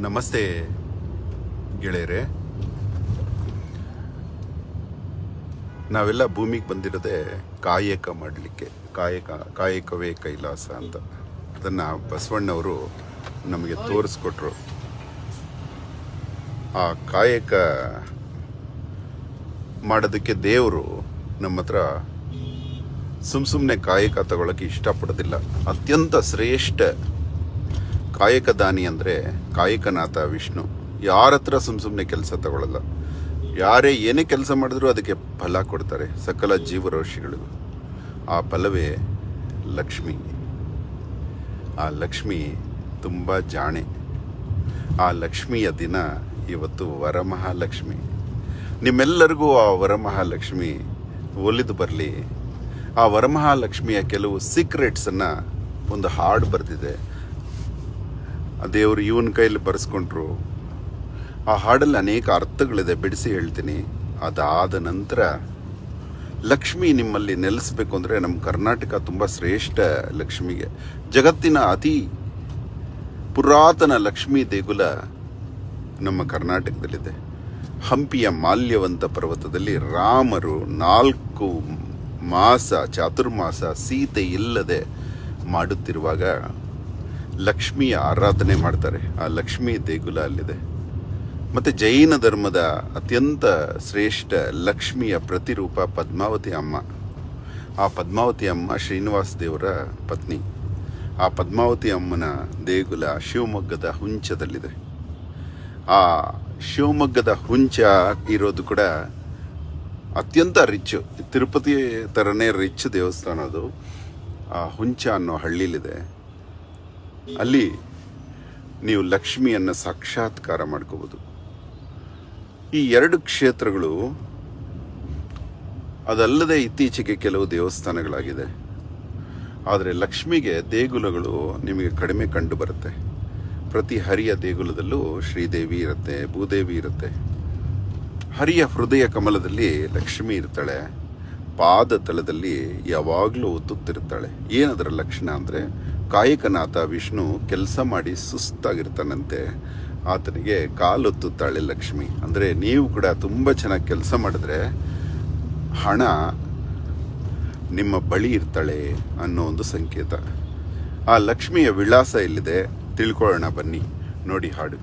ನಮಸ್ತೆ ಗೆಳೆಯರೆ ನಾವೆಲ್ಲ ಭೂಮಿಗೆ ಬಂದಿರೋದೇ ಕಾಯಕ ಮಾಡಲಿಕ್ಕೆ ಕಾಯಕ ಕಾಯಕವೇ ಕೈಲಾಸ ಅಂತ ಅದನ್ನು ಬಸವಣ್ಣವರು ನಮಗೆ ತೋರಿಸ್ಕೊಟ್ರು ಆ ಕಾಯಕ ಮಾಡೋದಕ್ಕೆ ದೇವರು ನಮ್ಮ ಹತ್ರ ಸುಮ್ ಸುಮ್ಮನೆ ಕಾಯಕ ತಗೊಳಕ್ಕೆ ಇಷ್ಟಪಡೋದಿಲ್ಲ ಅತ್ಯಂತ ಶ್ರೇಷ್ಠ ಕಾಯಕ ದಾನಿ ಅಂದರೆ ಕಾಯಕನಾಥ ವಿಷ್ಣು ಯಾರ ಹತ್ರ ಸುಮ್ ಸುಮ್ಮನೆ ಕೆಲಸ ತಗೊಳ್ಳಲ್ಲ ಯಾರೇ ಏನೇ ಕೆಲಸ ಮಾಡಿದ್ರೂ ಅದಕ್ಕೆ ಫಲ ಕೊಡ್ತಾರೆ ಸಕಲ ಜೀವರಾಶಿಗಳಿಗೂ ಆ ಫಲವೇ ಲಕ್ಷ್ಮಿ ಆ ಲಕ್ಷ್ಮಿ ತುಂಬ ಜಾಣೆ ಆ ಲಕ್ಷ್ಮಿಯ ದಿನ ಇವತ್ತು ವರಮಹಾಲಕ್ಷ್ಮಿ ನಿಮ್ಮೆಲ್ಲರಿಗೂ ಆ ವರಮಹಾಲಕ್ಷ್ಮಿ ಒಲಿದು ಬರಲಿ ಆ ವರಮಹಾಲಕ್ಷ್ಮಿಯ ಕೆಲವು ಸೀಕ್ರೆಟ್ಸನ್ನು ಒಂದು ಹಾಡು ಬರೆದಿದೆ ಆ ದೇವರು ಇವನ ಕೈಯಲ್ಲಿ ಬರೆಸ್ಕೊಂಡ್ರು ಆ ಹಾಡಲ್ಲಿ ಅನೇಕ ಅರ್ಥಗಳಿದೆ ಬಿಡಿಸಿ ಹೇಳ್ತೀನಿ ಅದಾದ ನಂತರ ಲಕ್ಷ್ಮಿ ನಿಮ್ಮಲ್ಲಿ ನೆಲೆಸಬೇಕು ಅಂದರೆ ನಮ್ಮ ಕರ್ನಾಟಕ ತುಂಬ ಶ್ರೇಷ್ಠ ಲಕ್ಷ್ಮಿಗೆ ಜಗತ್ತಿನ ಅತಿ ಪುರಾತನ ಲಕ್ಷ್ಮೀ ದೇಗುಲ ನಮ್ಮ ಕರ್ನಾಟಕದಲ್ಲಿದೆ ಹಂಪಿಯ ಮಾಲ್ಯವಂತ ಪರ್ವತದಲ್ಲಿ ರಾಮರು ನಾಲ್ಕು ಮಾಸ ಚಾತುರ್ಮಾಸ ಸೀತೆ ಇಲ್ಲದೆ ಮಾಡುತ್ತಿರುವಾಗ ಲಕ್ಷ್ಮಿಯ ಆರಾಧನೆ ಮಾಡ್ತಾರೆ ಆ ಲಕ್ಷ್ಮೀ ದೇಗುಲ ಅಲ್ಲಿದೆ ಮತ್ತೆ ಜೈನ ಧರ್ಮದ ಅತ್ಯಂತ ಶ್ರೇಷ್ಠ ಲಕ್ಷ್ಮಿಯ ಪ್ರತಿರೂಪ ಪದ್ಮಾವತಿ ಅಮ್ಮ ಆ ಪದ್ಮಾವತಿ ಅಮ್ಮ ಶ್ರೀನಿವಾಸ ದೇವರ ಪತ್ನಿ ಆ ಪದ್ಮಾವತಿ ಅಮ್ಮನ ದೇಗುಲ ಶಿವಮೊಗ್ಗದ ಹುಂಚದಲ್ಲಿದೆ ಆ ಶಿವಮೊಗ್ಗದ ಹುಂಚ ಇರೋದು ಕೂಡ ಅತ್ಯಂತ ರಿಚ್ ತಿರುಪತಿ ಥರನೇ ರಿಚ್ ದೇವಸ್ಥಾನ ಅದು ಆ ಹುಂಚ ಅನ್ನೋ ಹಳ್ಳಿಲಿದೆ ಅಲ್ಲಿ ನೀವು ಲಕ್ಷ್ಮಿಯನ್ನು ಸಾಕ್ಷಾತ್ಕಾರ ಮಾಡ್ಕೋಬೋದು ಈ ಎರಡು ಕ್ಷೇತ್ರಗಳು ಅದಲ್ಲದೆ ಇತ್ತೀಚೆಗೆ ಕೆಲವು ದೇವಸ್ಥಾನಗಳಾಗಿದೆ ಆದರೆ ಲಕ್ಷ್ಮಿಗೆ ದೇಗುಲಗಳು ನಿಮಗೆ ಕಡಿಮೆ ಕಂಡು ಬರುತ್ತೆ ಪ್ರತಿ ಹರಿಯ ದೇಗುಲದಲ್ಲೂ ಶ್ರೀದೇವಿ ಇರುತ್ತೆ ಭೂದೇವಿ ಇರುತ್ತೆ ಹರಿಯ ಹೃದಯ ಕಮಲದಲ್ಲಿ ಲಕ್ಷ್ಮಿ ಇರ್ತಾಳೆ ಪಾದ ತಳದಲ್ಲಿ ಯಾವಾಗಲೂ ಒತ್ತುತ್ತಿರ್ತಾಳೆ ಏನದರ ಲಕ್ಷಣ ಅಂದರೆ ಕಾಯಕನಾಥ ವಿಷ್ಣು ಕೆಲಸ ಮಾಡಿ ಸುಸ್ತಾಗಿರ್ತಾನಂತೆ ಆತನಿಗೆ ಕಾಲೊತ್ತುತ್ತಾಳೆ ಲಕ್ಷ್ಮಿ ಅಂದರೆ ನೀವು ಕೂಡ ತುಂಬ ಚೆನ್ನಾಗಿ ಕೆಲಸ ಮಾಡಿದ್ರೆ ಹಣ ನಿಮ್ಮ ಬಳಿ ಇರ್ತಾಳೆ ಅನ್ನೋ ಒಂದು ಸಂಕೇತ ಆ ಲಕ್ಷ್ಮಿಯ ವಿಳಾಸ ಇಲ್ಲಿದೆ ತಿಳ್ಕೊಳ್ಳೋಣ ಬನ್ನಿ ನೋಡಿ ಹಾಡು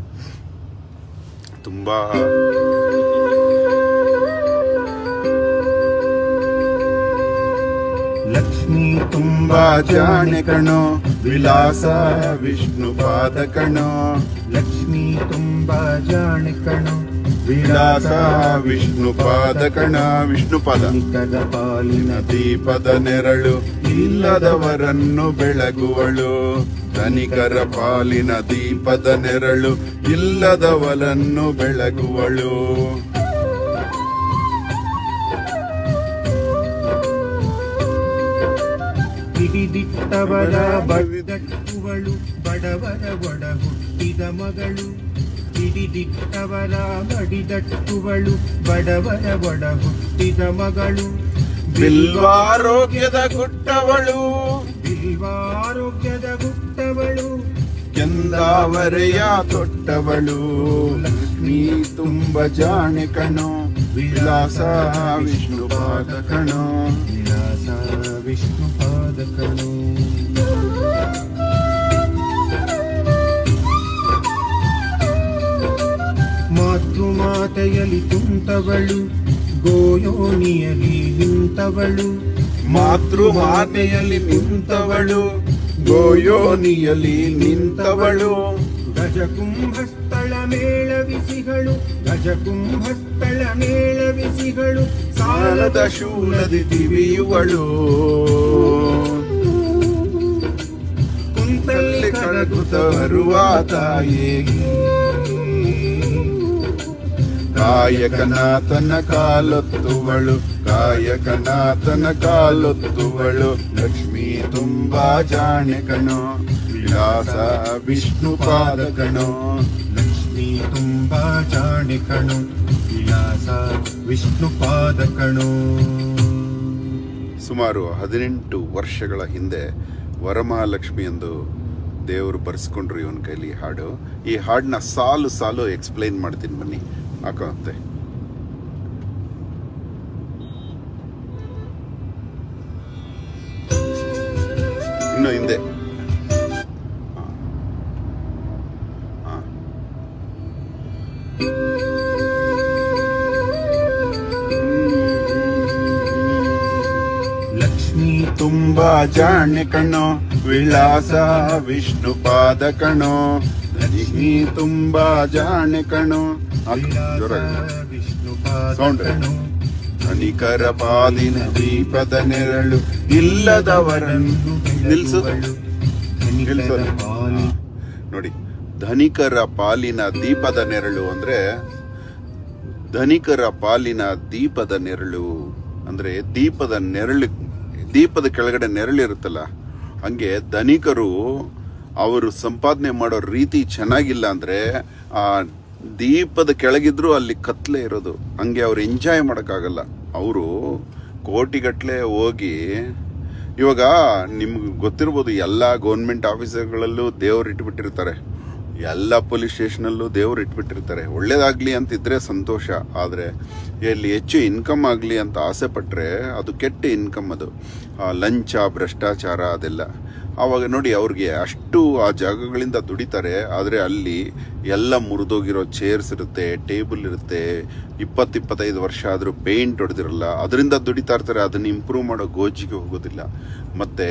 ತುಂಬಾ ಲಕ್ಷ್ಮೀ ತುಂಬಾ ಜಾಣೆ ಕಣೋ ವಿಲಾಸ ವಿಷ್ಣು ಪಾದ ಕಣೋ ಲಕ್ಷ್ಮೀ ತುಂಬಾ ಜಾಣೆ ಕಣೋ ವಿಲಾಸ ವಿಷ್ಣು ಪಾದ ಕಣ ವಿಷ್ಣು ಪಾದ ನಿಕರ ಪಾಲಿನ ದೀಪದ ನೆರಳು ಇಲ್ಲದವರನ್ನು ಬೆಳಗುವಳು ಧನಿಕರ ಪಾಲಿನ ದೀಪದ ನೆರಳು ಇಲ್ಲದವರನ್ನು ಬೆಳಗುವಳು ಹಿಡಿದಿಟ್ಟವರ ಬಡಗಟ್ಟುವಳು ಬಡವರ ಒಡ ಹುಟ್ಟಿದ ಮಗಳು ಹಿಡಿದಿಟ್ಟವರ ಬಡಿದಟ್ಟುವಳು ಬಡವರ ಒಡ ಹುಟ್ಟಿದ ಮಗಳು ಬಿಲ್ವಾರೋಗ್ಯದ ಗುಟ್ಟವಳು ಬಿಲ್ವಾರೋಗ್ಯದ ಗುಟ್ಟವಳು ಕೆಂದಾವರೆಯ ತೊಟ್ಟವಳು ಲಕ್ಷ್ಮೀ ತುಂಬ ಜಾಣೆ ಕಣೋ ವಿಲಾಸ ವಿಷ್ಣು ಪಾದ ಕಣೋ ವಿಲಾಸ ವಿಷ್ಣು ಪಾದಕನು ಮಾತೃಮಾತೆಯಲಿ ತುಂಟವಳು ಗೋಯೋನಿಯಲಿ ನಿಂತವಳು ಮಾತೃ ಮಾತೆಯಲ್ಲಿ ನಿಂತವಳು ಗೋಯೋನಿಯಲ್ಲಿ ನಿಂತವಳು ಗಜಕುಂಭಸ್ಥಳ ಮೇಳವಿಸಿಗಳು ಗಜಕುಂಭಸ್ಥಳ ಮೇಳವಿಸಿಗಳು ಸಾಲದ ಶೂಲದಿ ತಿವಿಯುವಳು ಕುಂತಲ್ಲಿ ಕರಗುತ್ತ ಬರುವ ತಾಯಿಗೆ ಕಾಯಕನಾಥನ ಕಾಲೊತ್ತುವಳು ಕಾಯಕನಾಥನ ಕಾಲೊತ್ತುವಳು ಲಕ್ಷ್ಮೀ ತುಂಬಾ ಜಾಣೆ ಕಣೋ ವಿಲಾಸ ವಿಷ್ಣು ಪಾದ ಕಣೋ ಲಕ್ಷ್ಮೀ ತುಂಬಾ ಜಾಣೆ ಕಣು ವಿಲಾಸ ವಿಷ್ಣು ಪಾದಕಣು ಸುಮಾರು ಹದಿನೆಂಟು ವರ್ಷಗಳ ಹಿಂದೆ ವರಮಹಾಲಕ್ಷ್ಮಿ ಎಂದು ದೇವರು ಬರ್ಸ್ಕೊಂಡ್ರು ಇವನ ಕೈಲಿ ಈ ಹಾಡು ಈ ಹಾಡನ್ನ ಸಾಲು ಸಾಲು ಎಕ್ಸ್ಪ್ಲೈನ್ ಮಾಡ್ತೀನಿ ಬನ್ನಿ ಹಾಕೋಂತೆ ಇನ್ನು ಹಿಂದೆ ಹಾ. ಹಾ. ಲಕ್ಷ್ಮೀ ತುಂಬಾ ಜಾಣೆ ಕಣೋ ವಿಳಾಸ ವಿಷ್ಣು ಪಾದ ಕಣೋ ಲಕ್ಷ್ಮಿ ತುಂಬಾ ಜಾಣೆ ಕಣೋ ಹಾಕು, ಜೋರಾಗಿ. ವಿಷ್ಣು Sound. ಧನಿಕರ ಪಾದಿನ ದೀಪದ ನೆರಳು ಇಲ್ಲದವರನ್ನು ನಿಲ್ಸು ನಿಲ್ಸು. ಹಾ. ನೋಡಿ ಧನಿಕರ ಪಾಲಿನ ದೀಪದ ನೆರಳು ಅಂದ್ರೆ ಧನಿಕರ ಪಾಲಿನ ದೀಪದ ನೆರಳು ಅಂದ್ರೆ ದೀಪದ ನೆರಳು ದೀಪದ ಕೆಳಗಡೆ ನೆರಳಿರುತ್ತಲ್ಲ ಹಂಗೆ ಧನಿಕರು ಅವರು ಸಂಪಾದನೆ ಮಾಡೋ ರೀತಿ ಚೆನ್ನಾಗಿಲ್ಲ ಅಂದ್ರೆ ಆ ದೀಪದ ಕೆಳಗಿದ್ರು ಅಲ್ಲಿ ಕತ್ಲೆ ಇರೋದು ಹಂಗೆ ಅವ್ರು ಎಂಜಾಯ್ ಮಾಡೋಕ್ಕಾಗಲ್ಲ ಅವರು ಕೋಟಿಗಟ್ಲೆ ಹೋಗಿ ಇವಾಗ ನಿಮ್ಗೆ ಗೊತ್ತಿರ್ಬೋದು ಎಲ್ಲ ಗೌರ್ಮೆಂಟ್ ಆಫೀಸರ್ಗಳಲ್ಲೂ ದೇವ್ರು ಇಟ್ಬಿಟ್ಟಿರ್ತಾರೆ ಎಲ್ಲ ಪೊಲೀಸ್ ಸ್ಟೇಷನಲ್ಲೂ ದೇವ್ರು ಇಟ್ಬಿಟ್ಟಿರ್ತಾರೆ ಒಳ್ಳೇದಾಗ್ಲಿ ಅಂತಿದ್ರೆ ಸಂತೋಷ ಆದರೆ ಇಲ್ಲಿ ಹೆಚ್ಚು ಇನ್ಕಮ್ ಆಗಲಿ ಅಂತ ಆಸೆ ಪಟ್ಟರೆ ಅದು ಕೆಟ್ಟ ಇನ್ಕಮ್ ಅದು ಆ, ಲಂಚ ಭ್ರಷ್ಟಾಚಾರ ಅದೆಲ್ಲ ಆವಾಗ ನೋಡಿ ಅವ್ರಿಗೆ ಅಷ್ಟು ಆ ಜಾಗಗಳಿಂದ ದುಡಿತಾರೆ ಆದರೆ ಅಲ್ಲಿ ಎಲ್ಲ ಮುರಿದೋಗಿರೋ ಚೇರ್ಸ್ ಇರುತ್ತೆ ಟೇಬಲ್ ಇರುತ್ತೆ ಇಪ್ಪತ್ತು ಇಪ್ಪತ್ತೈದು ವರ್ಷ ಆದರೂ ಪೇಂಟ್ ಹೊಡೆದಿರಲ್ಲ ಅದರಿಂದ ದುಡಿತಾ ಇರ್ತಾರೆ ಅದನ್ನ ಇಂಪ್ರೂವ್ ಮಾಡೋ ಗೋಜಿಗೆ ಹೋಗೋದಿಲ್ಲ ಮತ್ತೆ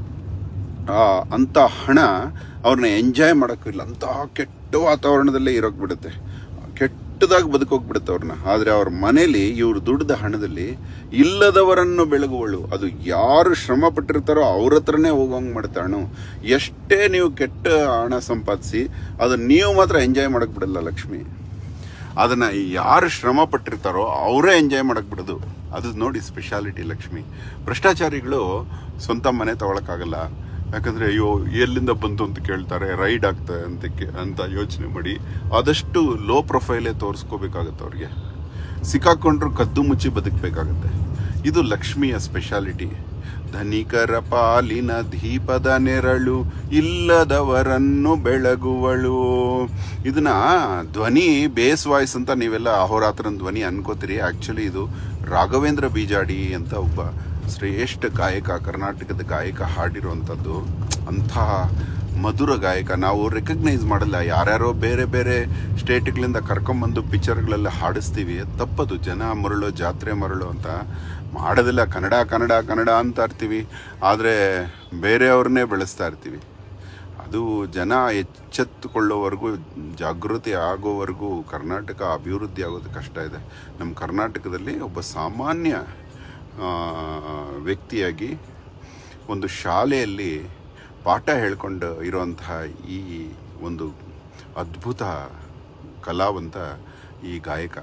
ಆ ಅಂಥ ಹಣ ಅವ್ರನ್ನ ಎಂಜಾಯ್ ಮಾಡೋಕ್ಕಿಲ್ಲ ಅಂತಹ ಕೆಟ್ಟ ವಾತಾವರಣದಲ್ಲೇ ಇರೋಕ್ ಬಿಡುತ್ತೆ ಕೆಟ್ಟದಾಗಿ ಬದುಕೋಗ್ಬಿಡುತ್ತೆ ಅವ್ರನ್ನ ಆದರೆ ಅವ್ರ ಮನೇಲಿ ಇವ್ರು ದುಡ್ದ ಹಣದಲ್ಲಿ ಇಲ್ಲದವರನ್ನು ಬೆಳಗುವಳು ಅದು ಯಾರು ಶ್ರಮ ಪಟ್ಟಿರ್ತಾರೋ ಅವ್ರ ಹತ್ರನೇ ಹೋಗೋಂಗ್ ಮಾಡುತ್ತೆ ಹಣ್ಣು ಎಷ್ಟೇ ನೀವು ಕೆಟ್ಟ ಹಣ ಸಂಪಾದಿಸಿ ಅದನ್ನ ನೀವು ಮಾತ್ರ ಎಂಜಾಯ್ ಮಾಡಕ್ ಬಿಡಲ್ಲ ಲಕ್ಷ್ಮಿ ಅದನ್ನ ಯಾರು ಶ್ರಮ ಪಟ್ಟಿರ್ತಾರೋ ಅವರೇ ಎಂಜಾಯ್ ಮಾಡಕ್ ಬಿಡೋದು ಅದು ನೋಡಿ ಸ್ಪೆಷಾಲಿಟಿ ಲಕ್ಷ್ಮಿ ಭ್ರಷ್ಟಾಚಾರಿಗಳು ಸ್ವಂತ ಮನೆ ತಗೊಳಕ್ಕಾಗಲ್ಲ ಯಾಕಂದ್ರೆ ಅಯ್ಯೋ ಎಲ್ಲಿಂದ ಬಂತು ಅಂತ ಕೇಳ್ತಾರೆ ರೈಡ್ ಆಗ್ತದೆ ಅಂತ ಕೇ- ಅಂತ ಯೋಚನೆ ಮಾಡಿ ಆದಷ್ಟು ಲೋ ಪ್ರೊಫೈಲೇ ತೋರಿಸ್ಕೋಬೇಕಾಗತ್ತೆ ಅವ್ರಿಗೆ ಸಿಕ್ಕಾಕೊಂಡ್ರು ಕದ್ದು ಮುಚ್ಚಿ ಬದುಕಬೇಕಾಗತ್ತೆ ಇದು ಲಕ್ಷ್ಮಿಯ ಸ್ಪೆಷಾಲಿಟಿ ಧನಿಕರ ಪಾಲಿನ ದೀಪದ ನೆರಳು ಇಲ್ಲದವರನ್ನು ಬೆಳಗುವಳು ಇದನ್ನ ಧ್ವನಿ ಬೇಸ್ ವಾಯ್ಸ್ ಅಂತ ನೀವೆಲ್ಲ ಅಹೋರಾತ್ರನ ಧ್ವನಿ ಅನ್ಕೋತೀರಿ ಆಕ್ಚುಲಿ ಇದು ರಾಘವೇಂದ್ರ ಬೀಜಾಡಿ ಅಂತ ಒಬ್ಬ ಶ್ರೇಷ್ಠ ಗಾಯಕ ಕರ್ನಾಟಕದ ಗಾಯಕ ಹಾಡಿರುವಂಥದ್ದು ಅಂಥ ಮಧುರ ಗಾಯಕ ನಾವು ರೆಕಗ್ನೈಸ್ ಮಾಡಲ್ಲ ಯಾರ್ಯಾರೋ ಬೇರೆ ಬೇರೆ ಸ್ಟೇಟ್ಗಳಿಂದ ಕರ್ಕೊಂಬಂದು ಪಿಕ್ಚರ್ಗಳೆಲ್ಲ ಹಾಡಿಸ್ತೀವಿ ಅದ್ ತಪ್ಪದು ಜನ ಮರಳು ಜಾತ್ರೆ ಮರಳು ಅಂತ ಮಾಡೋದಿಲ್ಲ ಕನ್ನಡ ಕನ್ನಡ ಕನ್ನಡ ಅಂತ ಇರ್ತೀವಿ ಆದರೆ ಬೇರೆಯವ್ರನ್ನೇ ಬೆಳೆಸ್ತಾ ಇರ್ತೀವಿ ಅದು ಜನ ಎಚ್ಚೆತ್ತುಕೊಳ್ಳೋವರೆಗೂ ಜಾಗೃತಿ ಆಗೋವರೆಗೂ ಕರ್ನಾಟಕ ಅಭಿವೃದ್ಧಿ ಆಗೋದು ಕಷ್ಟ ಇದೆ ನಮ್ಮ ಕರ್ನಾಟಕದಲ್ಲಿ ಒಬ್ಬ ಸಾಮಾನ್ಯ ಆ, ವ್ಯಕ್ತಿಯಾಗಿ ಒಂದು ಶಾಲೆಯಲ್ಲಿ ಪಾಠ ಹೇಳ್ಕೊಂಡು ಇರುವಂತಹ ಈ ಒಂದು ಅದ್ಭುತ ಕಲಾವಂತ ಈ ಗಾಯಕ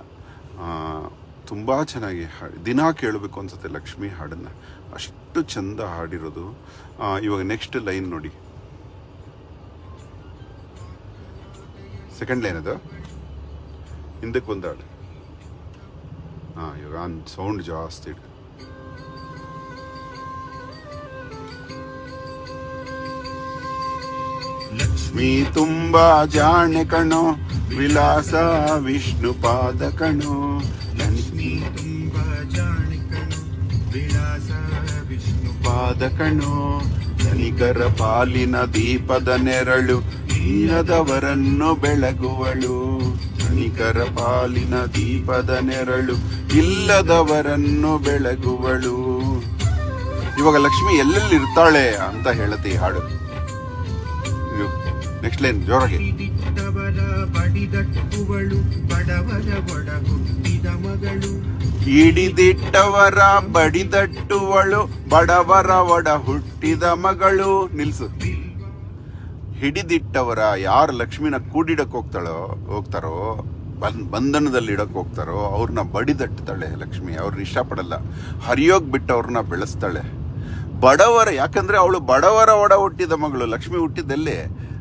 ತುಂಬ ಚೆನ್ನಾಗಿ ಹಾ- ದಿನಾ ಕೇಳಬೇಕು ಅನ್ಸುತ್ತೆ ಲಕ್ಷ್ಮಿ ಹಾಡನ್ನು ಅಷ್ಟು ಚಂದ ಹಾಡಿರೋದು ಆ, ಇವಾಗ ನೆಕ್ಸ್ಟ್ ಲೈನ್ ನೋಡಿ ಸೆಕೆಂಡ್ ಲೈನ್ ಅದು ಹಿಂದಕ್ಕೆ ಒಂದು ಹಾಡು ಹಾಂ ಇವಾಗ ಸೌಂಡ್ ಜಾಸ್ತಿ ಇಡು ಲಕ್ಷ್ಮೀ ತುಂಬಾ ಜಾಣೆ ಕಣೋ ವಿಲಾಸ ವಿಷ್ಣು ಪಾದ ಕಣೋ ಲಕ್ಷ್ಮೀ ತುಂಬಾ ಜಾಣೆ ಕಣು ವಿಳಾಸ ವಿಷ್ಣು ಪಾದ ಕಣೋ ಧನಿಕರ ಪಾಲಿನ ದೀಪದ ನೆರಳು ಇಲ್ಲದವರನ್ನು ಬೆಳಗುವಳು ಧನಿಕರ ಪಾಲಿನ ದೀಪದ ನೆರಳು ಇಲ್ಲದವರನ್ನು ಬೆಳಗುವಳು ಇವಾಗ ಲಕ್ಷ್ಮಿ ಎಲ್ಲೆಲ್ಲಿ ಇರ್ತಾಳೆ ಅಂತ ಹೇಳುತ್ತೆ ಈ ಹಾಡು ನೆಕ್ಸ್ಟ್ ಲೈನ್ ಜೋರಾಗಿ ಹಿಡಿದಿಟ್ಟವರ ಬಡಿದಟ್ಟುವಳು ಬಡವರ ಒಡ ಹುಟ್ಟಿದ ಮಗಳು ಹಿಡಿದಿಟ್ಟವರ ಬಡಿದಟ್ಟುವಳು ಬಡವರ ಒಡ ಹುಟ್ಟಿದ ಮಗಳು ನಿಲ್ಸು ಹಿಡಿದಿಟ್ಟವರ ಯಾರು ಲಕ್ಷ್ಮಿನ ಕೂಡಿಡಕ್ ಹೋಗ್ತಾಳೋ ಹೋಗ್ತಾರೋ ಬನ್ ಬಂಧನದಲ್ಲಿ ಇಡಕ್ ಹೋಗ್ತಾರೋ ಅವ್ರನ್ನ ಬಡಿದಟ್ಟುತ್ತಾಳೆ ಲಕ್ಷ್ಮಿ ಅವ್ರನ್ನ ಇಷ್ಟಪಡಲ್ಲ ಹರಿಯೋಗ್ ಬಿಟ್ಟು ಅವ್ರನ್ನ ಬೆಳೆಸ್ತಾಳೆ ಬಡವರ ಯಾಕಂದ್ರೆ ಅವಳು ಬಡವರ ಒಡ ಹುಟ್ಟಿದ ಮಗಳು ಲಕ್ಷ್ಮಿ ಹುಟ್ಟಿದ್ದೆಲ್ಲಿ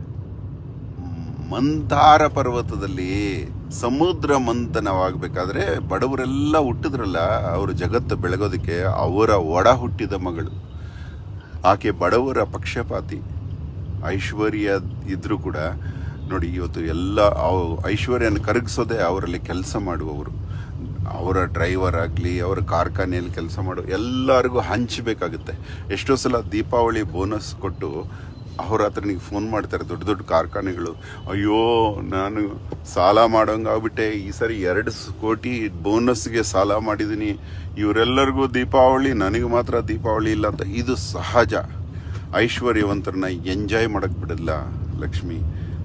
ಮಂತಾರ ಪರ್ವತದಲ್ಲಿ ಸಮುದ್ರ ಮಂಥನವಾಗಬೇಕಾದ್ರೆ ಬಡವರೆಲ್ಲ ಹುಟ್ಟಿದ್ರಲ್ಲ ಅವರು ಜಗತ್ತು ಬೆಳಗೋದಕ್ಕೆ ಅವರ ಒಡ ಹುಟ್ಟಿದ ಮಗಳು ಆಕೆ ಬಡವರ ಪಕ್ಷಪಾತಿ ಐಶ್ವರ್ಯ ಇದ್ರೂ ಕೂಡ ನೋಡಿ ಇವತ್ತು ಎಲ್ಲ ಅವ್- ಐಶ್ವರ್ಯನ ಕರಗಿಸೋದೇ ಅವರಲ್ಲಿ ಕೆಲಸ ಮಾಡುವವರು ಅವರ ಡ್ರೈವರ್ ಆಗಲಿ ಅವರ ಕಾರ್ಖಾನೆಯಲ್ಲಿ ಕೆಲಸ ಮಾಡೋ ಎಲ್ಲರಿಗೂ ಹಂಚಬೇಕಾಗುತ್ತೆ ಎಷ್ಟೋ ಸಲ ದೀಪಾವಳಿ ಬೋನಸ್ ಕೊಟ್ಟು ಅವ್ರ ಹತ್ರ ನೀವು ಫೋನ್ ಮಾಡ್ತಾರೆ ದೊಡ್ಡ ದೊಡ್ಡ ಕಾರ್ಖಾನೆಗಳು ಅಯ್ಯೋ ನಾನು ಸಾಲ ಮಾಡೋಂಗೆ ಆಗ್ಬಿಟ್ಟೆ ಈ ಸರಿ ಎರಡು ಸ್- ಕೋಟಿ ಬೋನಸ್ಗೆ ಸಾಲ ಮಾಡಿದ್ದೀನಿ ಇವರೆಲ್ಲರಿಗೂ ದೀಪಾವಳಿ ನನಗೆ ಮಾತ್ರ ದೀಪಾವಳಿ ಇಲ್ಲ ಅಂತ ಇದು ಸಹಜ ಐಶ್ವರ್ಯವಂತರನ್ನ ಎಂಜಾಯ್ ಮಾಡಕ್ ಬಿಡಲ್ಲ ಲಕ್ಷ್ಮಿ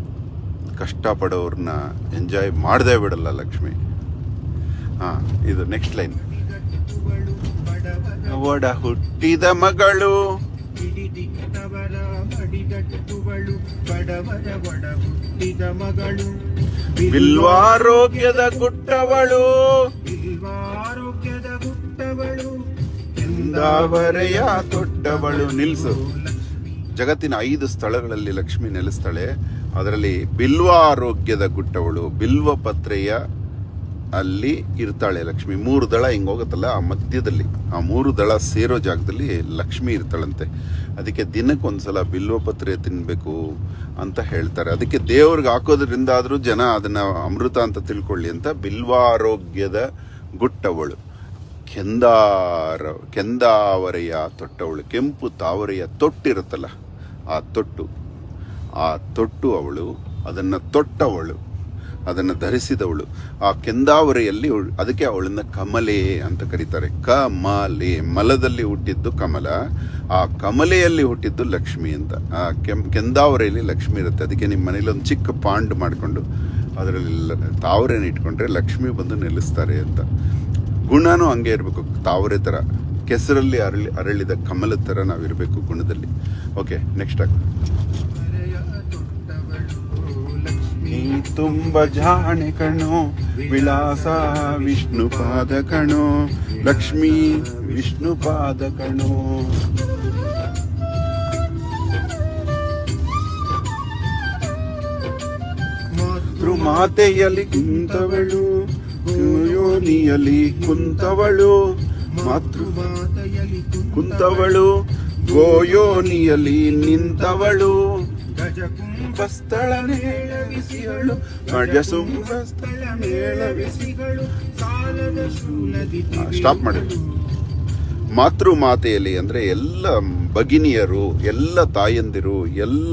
ಕಷ್ಟಪಡೋರ್ನ ಎಂಜಾಯ್ ಮಾಡದೇ ಬಿಡಲ್ಲ ಲಕ್ಷ್ಮಿ ಹಾ ಇದು ನೆಕ್ಸ್ಟ್ ಲೈನ್ ಗಟ್ಟುಗಳು ಬಡವರ ಒಡ ಹುಟ್ಟಿದ ಮಗಳು ಹಿಡಿದಿಟ್ಟವರ ಮಡಿಗಟ್ಟುಗಳು ಬಡವರ ಒಡ ಹುಟ್ಟಿದ ಮಗಳು ಬಿಲ್ವಾರೋಗ್ಯದ ಗುಟ್ಟವಳು ಬಿಲ್ವಾರೋಗ್ಯದ ಹುಟ್ಟವಳು ಎಂದಾವರೆಯ ತೊಟ್ಟವಳು ನಿಲ್ಸು ಜಗತ್ತಿನ ಐದು ಸ್ಥಳಗಳಲ್ಲಿ ಲಕ್ಷ್ಮಿ ನೆಲೆಸ್ತಾಳೆ ಅದರಲ್ಲಿ ಬಿಲ್ವ ಆರೋಗ್ಯದ ಗುಟ್ಟವಳು ಬಿಲ್ವ ಪತ್ರೆಯ ಅಲ್ಲಿ ಇರ್ತಾಳೆ ಲಕ್ಷ್ಮಿ ಮೂರು ದಳ ಹಿಂಗೆ ಹೋಗುತ್ತಲ್ಲ ಆ ಮಧ್ಯದಲ್ಲಿ ಆ ಮೂರು ದಳ ಸೇರೋ ಜಾಗದಲ್ಲಿ ಲಕ್ಷ್ಮಿ ಇರ್ತಾಳಂತೆ ಅದಕ್ಕೆ ದಿನಕ್ಕೊಂದ್ಸಲ ಬಿಲ್ವಪತ್ರೆ ತಿನ್ನಬೇಕು ಅಂತ ಹೇಳ್ತಾರೆ ಅದಕ್ಕೆ ದೇವ್ರಿಗೆ ಹಾಕೋದ್ರಿಂದ ಆದರೂ ಜನ ಅದನ್ನ ಅಮೃತ ಅಂತ ತಿಳ್ಕೊಳ್ಳಿ ಅಂತ ಬಿಲ್ವಾರೋಗ್ಯದ ಗುಟ್ಟವಳು ಕೆಂದಾರ ಕೆಂದಾವರೆಯ ತೊಟ್ಟವಳು ಕೆಂಪು ತಾವರೆಯ ತೊಟ್ಟಿರುತ್ತಲ್ಲ ಆ ತೊಟ್ಟು ಆ ತೊಟ್ಟು ಅವಳು ಅದನ್ನ ತೊಟ್ಟವಳು ಅದನ್ನು ಧರಿಸಿದವಳು ಆ ಕೆಂದಾವರೆಯಲ್ಲಿ ಅವಳು- ಅದಕ್ಕೆ ಅವಳನ್ನ ಕಮಲೆ ಅಂತ ಕರೀತಾರೆ ಕಮಲೆ ಮಲದಲ್ಲಿ ಹುಟ್ಟಿದ್ದು ಕಮಲ ಆ ಕಮಲೆಯಲ್ಲಿ ಹುಟ್ಟಿದ್ದು ಲಕ್ಷ್ಮಿ ಅಂತ ಆ ಕೆಂ ಕೆಂದಾವರೆಯಲ್ಲಿ ಲಕ್ಷ್ಮಿ ಇರುತ್ತೆ ಅದಕ್ಕೆ ನಿಮ್ಮ ಮನೇಲಿ ಒಂದು ಚಿಕ್ಕ ಪಾಂಡ್ ಮಾಡಿಕೊಂಡು ಅದರಲ್ಲಿ ಲ- ತಾವರೆನ ಇಟ್ಕೊಂಡ್ರೆ ಲಕ್ಷ್ಮಿ ಬಂದು ನೆಲೆಸ್ತಾರೆ ಅಂತ ಗುಣನೂ ಹಂಗೆ ಇರಬೇಕು ತಾವರೆ ಥರ ಕೆಸರಲ್ಲಿ ಅರಳಿ ಅರಳಿದ ಕಮಲದ ಥರ ನಾವಿರಬೇಕು ಗುಣದಲ್ಲಿ ಓಕೆ ನೆಕ್ಸ್ಟ್ ಆಗ ಮರೆಯ ತೊಟ್ಟವಳು ಲಕ್ಷ್ಮಿ ನೀ ತುಂಬ ಜಾಣೆ ಕಣೋ ವಿಳಾಸ ವಿಷ್ಣು ಪಾದ ಕಣೋ ಲಕ್ಷ್ಮೀ ವಿಷ್ಣು ಪಾದ ಕಣೋ ಮಾತೃ ಮಾತೆಯಲ್ಲಿ ಕುಂತವಳು ಯೋನಿಯಲ್ಲಿ ಕುಂತವಳು ಮಾತೃ ಮಾತೆಯಲ್ಲಿ ಕುಂತವಳು ಗೋಯೋನಿಯಲ್ಲಿ ನಿಂತವಳು ಗಜಕುಂಭ ಬಸ್ತಳ ಮೇಳವಿಸಿಯಳು ಗಜಸುಂಬ ಸ್ಥಳ ಮೇಳವಿಸಿಗಳು ಸಾಲದ ಶೂಲದಿ ಸ್ಟಾಪ್ ಮಾಡಿ ಮಾತೃ ಮಾತೆಯಲ್ಲಿ ಅಂದ್ರೆ ಎಲ್ಲ ಭಗಿನಿಯರು ಎಲ್ಲ ತಾಯಂದಿರು ಎಲ್ಲ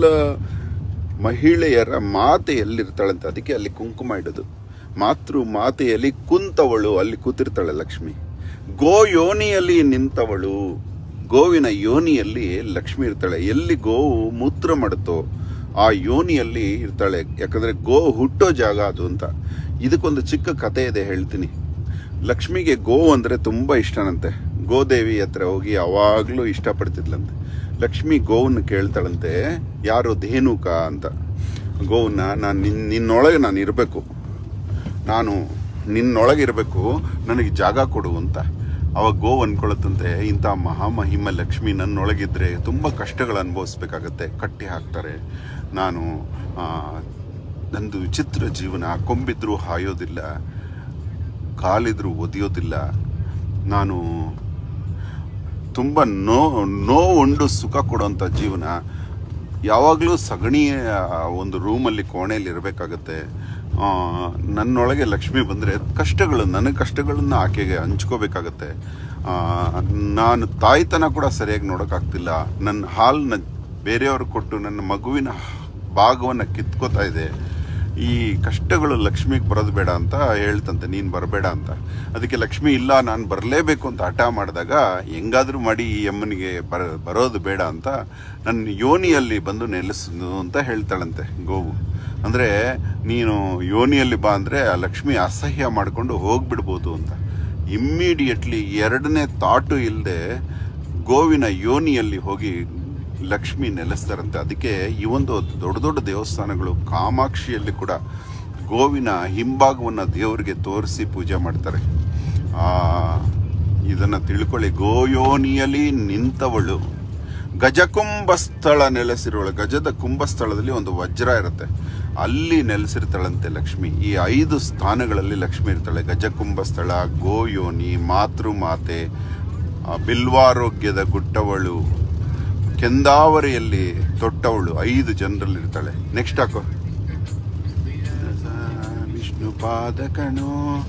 ಮಹಿಳೆಯರ ಮಾತೆ ಎಲ್ಲಿರ್ತಾಳಂತೆ ಅದಕ್ಕೆ ಅಲ್ಲಿ ಕುಂಕುಮ ಇಡೋದು ಮಾತೃ ಮಾತೆಯಲ್ಲಿ ಕುಂತವಳು ಅಲ್ಲಿ ಕೂತಿರ್ತಾಳೆ ಲಕ್ಷ್ಮಿ ಗೋ ಯೋನಿಯಲ್ಲಿ ನಿಂತವಳು ಗೋವಿನ ಯೋನಿಯಲ್ಲಿ ಲಕ್ಷ್ಮಿ ಇರ್ತಾಳೆ ಎಲ್ಲಿ ಗೋವು ಮೂತ್ರ ಮಾಡುತ್ತೋ ಆ ಯೋನಿಯಲ್ಲಿ ಇರ್ತಾಳೆ ಯಾಕಂದ್ರೆ ಗೋ ಹುಟ್ಟೋ ಜಾಗ ಅದು ಅಂತ ಇದಕ್ಕೊಂದು ಚಿಕ್ಕ ಕತೆ ಇದೆ ಹೇಳ್ತೀನಿ ಲಕ್ಷ್ಮಿಗೆ ಗೋವು ಅಂದ್ರೆ ತುಂಬಾ ಇಷ್ಟನಂತೆ ಗೋದೇವಿ ಹತ್ರ ಹೋಗಿ ಯಾವಾಗ್ಲೂ ಇಷ್ಟಪಡ್ತಿದ್ಲಂತೆ ಲಕ್ಷ್ಮಿ ಗೋವನ್ನು ಕೇಳ್ತಾಳಂತೆ ಯಾರು ಧೇನುಕ ಅಂತ ಗೋವನ್ನ ನಾನು ನಿನ್ ನಿನ್ನೊಳಗೆ ನಾನು ಇರಬೇಕು ನಾನು ನಿನ್ನೊಳಗೆ ಇರಬೇಕು ನನಗೆ ಜಾಗ ಕೊಡು ಅಂತ ಅವಾಗ ಗೋವ್ ಅನ್ಕೊಳತ್ತಂತೆ ಇಂಥ ಮಹಾಮಹಿಮ ಲಕ್ಷ್ಮಿ ನನ್ನೊಳಗಿದ್ರೆ ತುಂಬ ಕಷ್ಟಗಳು ಅನುಭವಿಸ್ಬೇಕಾಗತ್ತೆ ಕಟ್ಟಿ ಹಾಕ್ತಾರೆ ನಾನು ಆ, ನಂದು ವಿಚಿತ್ರ ಜೀವನ ಕೊಂಬಿದ್ರೂ ಹಾಯೋದಿಲ್ಲ ಕಾಲಿದ್ರೂ ಒದಿಯೋದಿಲ್ಲ ನಾನು ತುಂಬ ನೋ ನೋವುಂಡು ಸುಖ ಕೊಡುವಂಥ ಜೀವನ ಯಾವಾಗಲೂ ಸಗಣಿ ಆ, ಒಂದು ರೂಮಲ್ಲಿ ಕೋಣೆಯಲ್ಲಿ ಇರಬೇಕಾಗತ್ತೆ ನನ್ನೊಳಗೆ ಲಕ್ಷ್ಮಿ ಬಂದರೆ ಕಷ್ಟಗಳು ನನ್ನ ಕಷ್ಟಗಳನ್ನು ಆಕೆಗೆ ಹಂಚ್ಕೋಬೇಕಾಗತ್ತೆ ಆ, ನಾನು ತಾಯ್ತನ ಕೂಡ ಸರಿಯಾಗಿ ನೋಡೋಕ್ಕಾಗ್ತಿಲ್ಲ ನನ್ನ ಹಾಲನ್ನ ಬೇರೆಯವ್ರಿಗೆ ಕೊಟ್ಟು ನನ್ನ ಮಗುವಿನ ಭಾಗವನ್ನು ಕಿತ್ಕೋತಾ ಇದೆ ಈ ಕಷ್ಟಗಳು ಲಕ್ಷ್ಮಿಗೆ ಬರೋದು ಬೇಡ ಅಂತ ಹೇಳ್ತಂತೆ ನೀನು ಬರಬೇಡ ಅಂತ ಅದಕ್ಕೆ ಲಕ್ಷ್ಮಿ ಇಲ್ಲ ನಾನು ಬರಲೇಬೇಕು ಅಂತ ಹಠ ಮಾಡಿದಾಗ ಹೆಂಗಾದ್ರೂ ಮಾಡಿ ಈ ಅಮ್ಮನಿಗೆ ಬರ ಬರೋದು ಬೇಡ ಅಂತ ನನ್ನ ಯೋನಿಯಲ್ಲಿ ಬಂದು ನೆಲೆಸು ಅಂತ ಹೇಳ್ತಾಳಂತೆ ಗೋವು ಅಂದರೆ ನೀನು ಯೋನಿಯಲ್ಲಿ ಬಾ ಅಂದರೆ ಆ ಲಕ್ಷ್ಮಿ ಅಸಹ್ಯ ಮಾಡಿಕೊಂಡು ಹೋಗ್ಬಿಡ್ಬೋದು ಅಂತ ಇಮ್ಮಿಡಿಯೇಟ್ಲಿ ಎರಡನೇ ತಾಟು ಇಲ್ಲದೆ ಗೋವಿನ ಯೋನಿಯಲ್ಲಿ ಹೋಗಿ ಲಕ್ಷ್ಮಿ ನೆಲೆಸ್ತಾರಂತೆ ಅದಕ್ಕೆ ಈ ಒಂದು ದೊಡ್ಡ ದೊಡ್ಡ ದೇವಸ್ಥಾನಗಳು ಕಾಮಾಕ್ಷಿಯಲ್ಲಿ ಕೂಡ ಗೋವಿನ ಹಿಂಭಾಗವನ್ನ ದೇವರಿಗೆ ತೋರಿಸಿ ಪೂಜೆ ಮಾಡ್ತಾರೆ ಆ ಇದನ್ನ ತಿಳ್ಕೊಳ್ಳಿ ಗೋಯೋನಿಯಲ್ಲಿ ನಿಂತವಳು ಗಜಕುಂಭಸ್ಥಳ ನೆಲೆಸಿರುವಳು ಗಜದ ಕುಂಭಸ್ಥಳದಲ್ಲಿ ಒಂದು ವಜ್ರ ಇರುತ್ತೆ ಅಲ್ಲಿ ನೆಲೆಸಿರ್ತಾಳಂತೆ ಲಕ್ಷ್ಮಿ ಈ ಐದು ಸ್ಥಾನಗಳಲ್ಲಿ ಲಕ್ಷ್ಮಿ ಇರ್ತಾಳೆ ಗಜಕುಂಭಸ್ಥಳ ಗೋಯೋನಿ ಮಾತೃ ಮಾತೆ ಆ, ಬಿಲ್ವಾರೋಗ್ಯದ ಗುಟ್ಟವಳು ಕೆಂದಾವರಿಯಲ್ಲಿ ತೊಟ್ಟವಳು ಐದು ಜನರಲ್ಲಿ ಇರ್ತಾಳೆ ನೆಕ್ಸ್ಟ್ ಹಾಕೋ ವಿಷ್ಣು ಪಾದಕಣೋ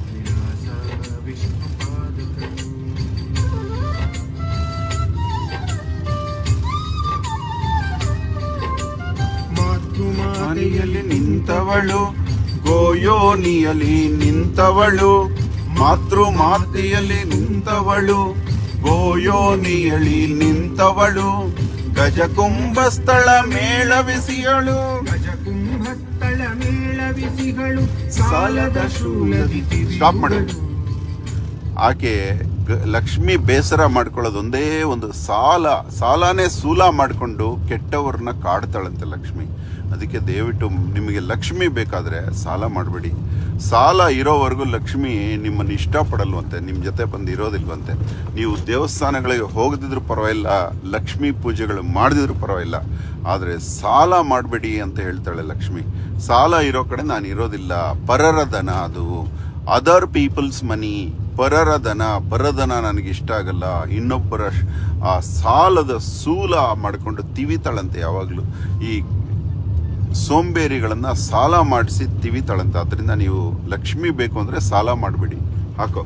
ಮನೆಯಲ್ಲಿ ನಿಂತವಳು ಗೋಯೋನಿಯಲ್ಲಿ ನಿಂತವಳು ಮಾತೃ ಮಾತೆಯಲ್ಲಿ ನಿಂತವಳು ಗೋಯೋನಿಯಲ್ಲಿ ನಿಂತವಳು ಗಜಕುಂಭಸ್ಥಳ ಮೇಳವಿಸಿಯಳು ಗಜಕುಂಭಸ್ಥಳ ಮೇಳವಿಸಿಗಳು ಸಾಲದ ಶೂಲದಿ ಸ್ಟಾಪ್ ಮಾಡು ಆಕೆ ಗ- ಲಕ್ಷ್ಮಿ ಬೇಸರ ಮಾಡ್ಕೊಳ್ಳೋದು ಒಂದೇ ಒಂದು ಸಾಲ ಸಾಲನೇ ಸೂಲ ಮಾಡಿಕೊಂಡು ಕೆಟ್ಟವ್ರನ್ನ ಕಾಡ್ತಾಳಂತೆ ಲಕ್ಷ್ಮಿ ಅದಕ್ಕೆ ದಯವಿಟ್ಟು ನಿಮಗೆ ಲಕ್ಷ್ಮಿ ಬೇಕಾದ್ರೆ ಸಾಲ ಮಾಡಬೇಡಿ ಸಾಲ ಇರೋವರೆಗೂ ಲಕ್ಷ್ಮಿ ನಿಮ್ಮನ್ನು ಇಷ್ಟಪಡಲ್ವಂತೆ ನಿಮ್ಮ ಜೊತೆ ಬಂದು ಇರೋದಿಲ್ವಂತೆ ನೀವು ದೇವಸ್ಥಾನಗಳಿಗೆ ಹೋಗದಿದ್ರು ಪರವಾಗಿಲ್ಲ ಲಕ್ಷ್ಮಿ ಪೂಜೆಗಳು ಮಾಡದಿದ್ರು ಪರವಾಗಿಲ್ಲ ಆದರೆ ಸಾಲ ಮಾಡಬೇಡಿ ಅಂತ ಹೇಳ್ತಾಳೆ ಲಕ್ಷ್ಮಿ ಸಾಲ ಇರೋ ಕಡೆ ನಾನು ಇರೋದಿಲ್ಲ ಪರರ ದನ ಅದು ಅದರ್ ಪೀಪಲ್ಸ್ ಮನಿ ಪರರ ದನ ಪರದನ ನನಗೆ ಇಷ್ಟ ಆಗಲ್ಲ ಇನ್ನೊಬ್ಬರ ಶ್- ಆ ಸಾಲದ ಸೂಲ ಮಾಡಿಕೊಂಡು ತಿವಿತಾಳಂತೆ ಯಾವಾಗಲೂ ಈ ಸೋಂಬೇರಿಗಳನ್ನ ಸಾಲ ಮಾಡಿಸಿ ತಿವಿತಾಳಂತೆ ಅದರಿಂದ ನೀವು ಲಕ್ಷ್ಮಿ ಬೇಕು ಅಂದ್ರೆ ಸಾಲ ಮಾಡಬೇಡಿ ಹಾಕೋ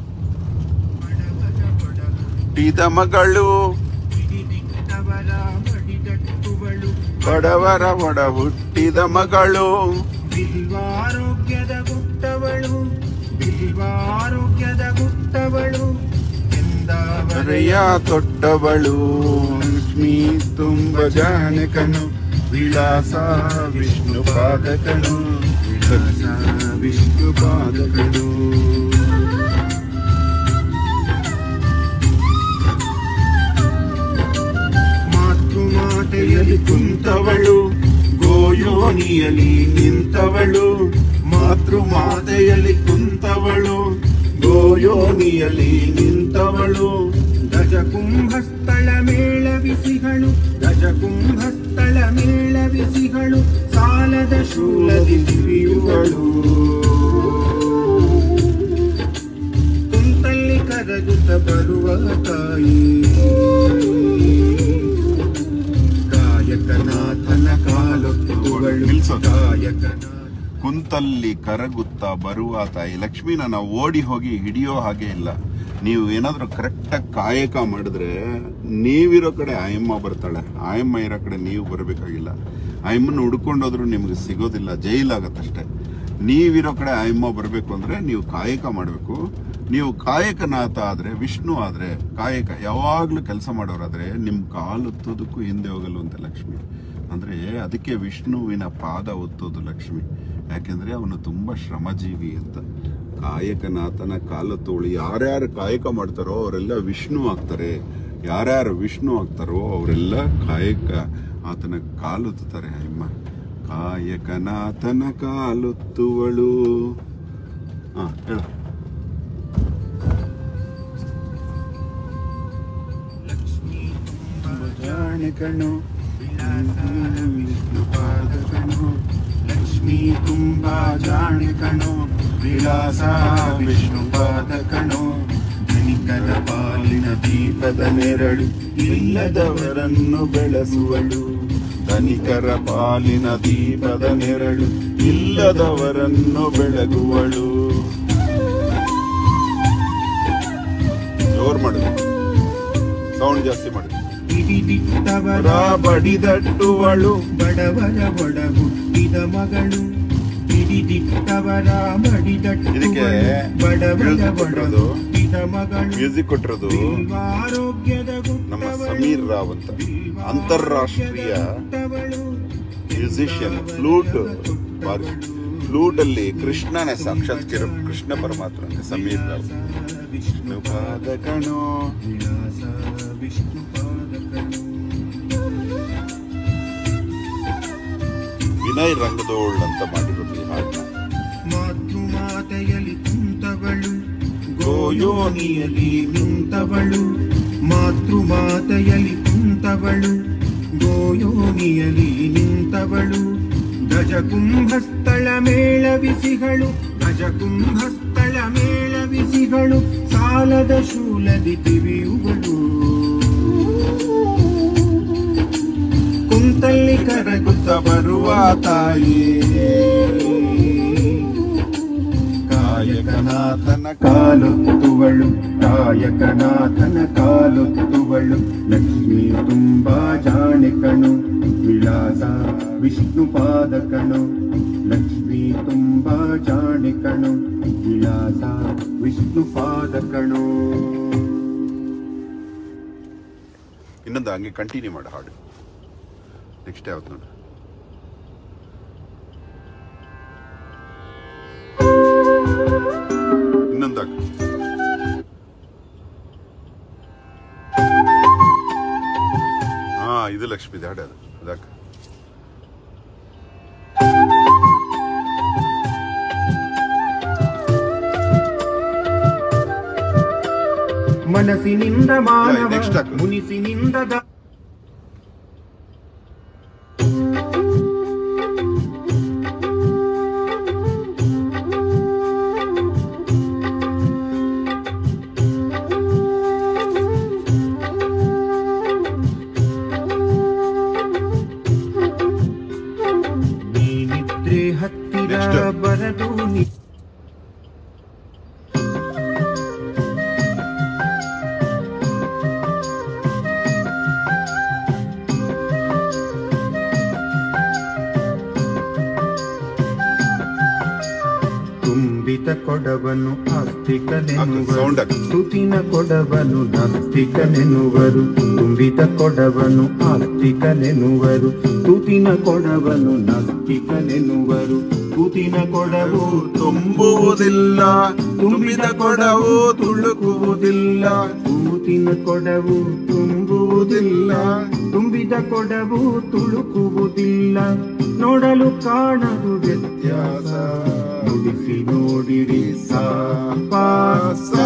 ಟಿದ ಮಗಳು ಹಿಡಿದಿಟ್ಟವರ ಮಡಿದಟ್ಟುವಳು ಬಡವರ ಒಡ ಹುಟ್ಟಿದ ಮಗಳು ಬಿಲ್ವಾರೋಗ್ಯದ ಗುಟ್ಟವಳು ಬಿಲ್ವಾರೋಗ್ಯದ ಗುಟ್ಟವಳು ಎಂದವರೆಯ ಹರೆಯ ತೊಟ್ಟವಳು ಲಕ್ಷ್ಮೀ ತುಂಬ ಜಾಣಕನು ವಿಳಾಸ ವಿಷ್ಣು ಪಾದಕನು ವಿಳಾಸ ವಿಷ್ಣು ಪಾದಕನು ಮಾತೃಮಾತೆಯಲ್ಲಿ ಕುಂತವಳು ಗೋಯೋನಿಯಲ್ಲಿ ನಿಂತವಳು ಮಾತೃ ಮಾತೆಯಲ್ಲಿ ಕುಂತವಳು ಗೋಯೋನಿಯಲ್ಲಿ ನಿಂತವಳು ಗಜಕುಂಭಸ್ಥಳ ಮೇಳವಿಸಿಗಳು ಗಜಕುಂಭಸ್ಥಳ ಮೇಳವಿಸಿಗಳು ಸಾಲದ ಶೂಲದಿ ತಿವಿಯುವಳು ಕುಂತಲ್ಲಿ ಕರಗುತ್ತ ಬರುವ ತಾಯಿ ಕಾಯಕನಾಥನ ಕಾಲೊತ್ತುಗಳು ನಿಲ್ಸು. ಕಾಯಕನಾಥ ಕುಂತಲ್ಲಿ ಕರಗುತ್ತಾ ಬರುವ ತಾಯಿ ಲಕ್ಷ್ಮಿನ ನಾವು ಓಡಿ ಹೋಗಿ ಹಿಡಿಯೋ ಹಾಗೆ ಇಲ್ಲ ನೀವು ಏನಾದ್ರೂ ಕರೆಕ್ಟಾಗಿ ಕಾಯಕ ಮಾಡಿದ್ರೆ ನೀವಿರೋ ಕಡೆ ಆಯಮ್ಮ ಬರ್ತಾಳೆ ಆಯಮ್ಮ ಇರೋ ಕಡೆ ನೀವು ಬರಬೇಕಾಗಿಲ್ಲ ಆಯಮ್ಮನ ಹುಡ್ಕೊಂಡೋದ್ರೂ ನಿಮ್ಗೆ ಸಿಗೋದಿಲ್ಲ ಜೈಲಾಗತ್ತಷ್ಟೇ ನೀವಿರೋ ಕಡೆ ಆಯಮ್ಮ ಬರಬೇಕು ಅಂದ್ರೆ ನೀವು ಕಾಯಕ ಮಾಡಬೇಕು ನೀವು ಕಾಯಕನಾಥ ಆದ್ರೆ ವಿಷ್ಣು ಆದ್ರೆ ಕಾಯಕ ಯಾವಾಗ್ಲೂ ಕೆಲಸ ಮಾಡೋರಾದ್ರೆ ನಿಮ್ ಕಾಲು ಒತ್ತೋದಕ್ಕೂ ಹಿಂದೆ ಹೋಗಲ್ವಂತೆ ಲಕ್ಷ್ಮಿ ಅಂದ್ರೆ ಅದಕ್ಕೆ ವಿಷ್ಣುವಿನ ಪಾದ ಒತ್ತೋದು ಲಕ್ಷ್ಮಿ ಯಾಕೆಂದ್ರೆ ಅವನು ತುಂಬಾ ಶ್ರಮಜೀವಿ ಅಂತ ಕಾಯಕನಾಥನ ಕಾಲು ತೋಳಿ ಯಾರ್ಯಾರು ಕಾಯಕ ಮಾಡ್ತಾರೋ ಅವರೆಲ್ಲ ವಿಷ್ಣು ಆಗ್ತಾರೆ ಯಾರ್ಯಾರು ವಿಷ್ಣು ಆಗ್ತಾರೋ ಅವರೆಲ್ಲ ಕಾಯಕ ಆತನ ಕಾಲೊತ್ತುತ್ತಾರೆ ಅಮ್ಮ ಕಾಯಕನಾಥನ ಕಾಲೊತ್ತುವಳು ಹಾ ಹೇಳು ಲಕ್ಷ್ಮೀ ಜಾಣೆ ಕಣ್ಣು ವಿಷ್ಣು ಪಾದಕನು ಲಕ್ಷ್ಮೀ ತುಂಬಾ ಜಾಣೆ ಕಣೋ ವಿಳಾಸ ವಿಷ್ಣು ಪಾದಕನು ಧನಿಕರ ಪಾಲಿನ ದೀಪದ ನೆರಳು ಇಲ್ಲದವರನ್ನು ಬೆಳೆಸುವಳು ಧನಿಕರ ಪಾಲಿನ ದೀಪದ ನೆರಳು ಇಲ್ಲದವರನ್ನು ಬೆಳಗುವಳು ಜೋರ್ ಮಾಡು ಸೌಂಡ್ ಜಾಸ್ತಿ ಮಾಡು ಹಿಡಿದಿಟ್ಟವರ ರಾ ಬಡಿದಟ್ಟುವಳು ಬಡವರ ಒಡ ಹುಟ್ಟಿದ ಮಗಳು ಹಿಡಿದಿಟ್ಟವರ ಇದಕ್ಕೆ ಮಡಿದಟ್ಟುವಳು ಬಡವರ music ಒಡ ಕೊಟ್ಟಿರೋದು, ಹುಟ್ಟಿದ ಮಗಳು ಮ್ಯೂಸಿಕ್ ಕೊಟ್ಟಿರೋದು ಆರೋಗ್ಯದ ನಮ್ಮ ಸಮೀರ್ ರಾವ್ ಅಂತ ಅಂತಾರಾಷ್ಟ್ರೀಯ ಮ್ಯೂಸಿಷಿಯನ್ ಫ್ಲೂಟ್ ಫ್ಲೂಟ್ ಅಲ್ಲಿ ಕೃಷ್ಣನೇ ಸಾಕ್ಷಾತ್ ಕಿರ- ಕೃಷ್ಣ ಪರಮಾತ್ಮ ಸಮೀರ್ ರಾವ್ ವಿಷ್ಣು ಪಾದಕಣೋ ವಿನಯ್ ರಂಗದೋಳ್ ಅಂತ ಮಾಡಿರೋದು ಈ ಹಾಡನ್ನ ಮಾತೃಮಾತೆಯಲ್ಲಿ ಕುಂತವಳು ಗೋಯೋನಿಯಲ್ಲಿ ನಿಂತವಳು ಮಾತೃಮಾತೆಯಲ್ಲಿ ಕುಂತವಳು ಗೋಯೋನಿಯಲ್ಲಿ ನಿಂತವಳು ಗಜಕುಂಭಸ್ಥಳ ಮೇಳವಿಸಿಗಳು ಗಜಕುಂಭಸ್ಥಳ ಮೇಳವಿಸಿಗಳು ಸಾಲದ ಶೂಲದಿ ತಿವಿಯುವಳು ಬರುವ ತಾಯಿಯೇ ಕಾಯಕನಾಥನ ಕಾಲೊತ್ತುವಳು ಕಾಯಕನಾಥನ ಕಾಲೊತ್ತುವಳು ಲಕ್ಷ್ಮಿ ತುಂಬಾ ಜಾಣೆ ಕಣು ವಿಳಾಸ ವಿಷ್ಣು ಪಾದ ಕಣು ಲಕ್ಷ್ಮಿ ತುಂಬಾ ಜಾಣೆ ಕಣು ವಿಳಾಸ ವಿಷ್ಣು ಪಾದ ಕಣು ಇನ್ನೊಂದು ಹಂಗೆ ಕಂಟಿನ್ಯೂ ಮಾಡು ಹಾಡು ನೆಕ್ಸ್ಟ್ ಯಾವ್ದು ನೋಡು ಇನ್ನೊಂದು ಹಾಕು ಹಾ ಇದು ಲಕ್ಷ್ಮೀದ ಹಾಡು ಅದು ಅದಾಕ ಮನಸ್ಸಿನಿಂದ ಮಾನವ next ಹಾಕು. ಮುನಿಸಿನಿಂದ ದ- ನೀನಿದ್ರೆ ಹತ್ತಿರ Next. ಬರದು ನಿ ತುಂಬಿತ ಕೊಡವನು ಆಸ್ತಿಕನೆನ್ನುವರು sound ಹಾಕು. ತುತಿನ ಕೊಡವನು ನಾಸ್ತಿಕನೆನ್ನುವರು ತುಂಬಿತ ಕೊಡವನು ಆಸ್ತಿಕನೆನ್ನುವರು ತುತಿನ ಕೊಡವನು ನಾಸ್ತಿಕನೆನ್ನುವರು ತುತಿನ ಕೊಡವು ತುಂಬುವುದಿಲ್ಲ ತುಂಬಿದ ಕೊಡವು ತುಳುಕುವುದಿಲ್ಲ ತೂತಿನ ಕೊಡವು ತುಂಬುವುದಿಲ್ಲ ತುಂಬಿದ ಕೊಡವು ತುಳುಕುವುದಿಲ್ಲ ನೋಡಲು ಕಾಣದು ವ್ಯತ್ಯಾಸ ನುಡಿಸಿ ನೋಡಿರಿ ಸಾ ಪಾ, ಸಾ.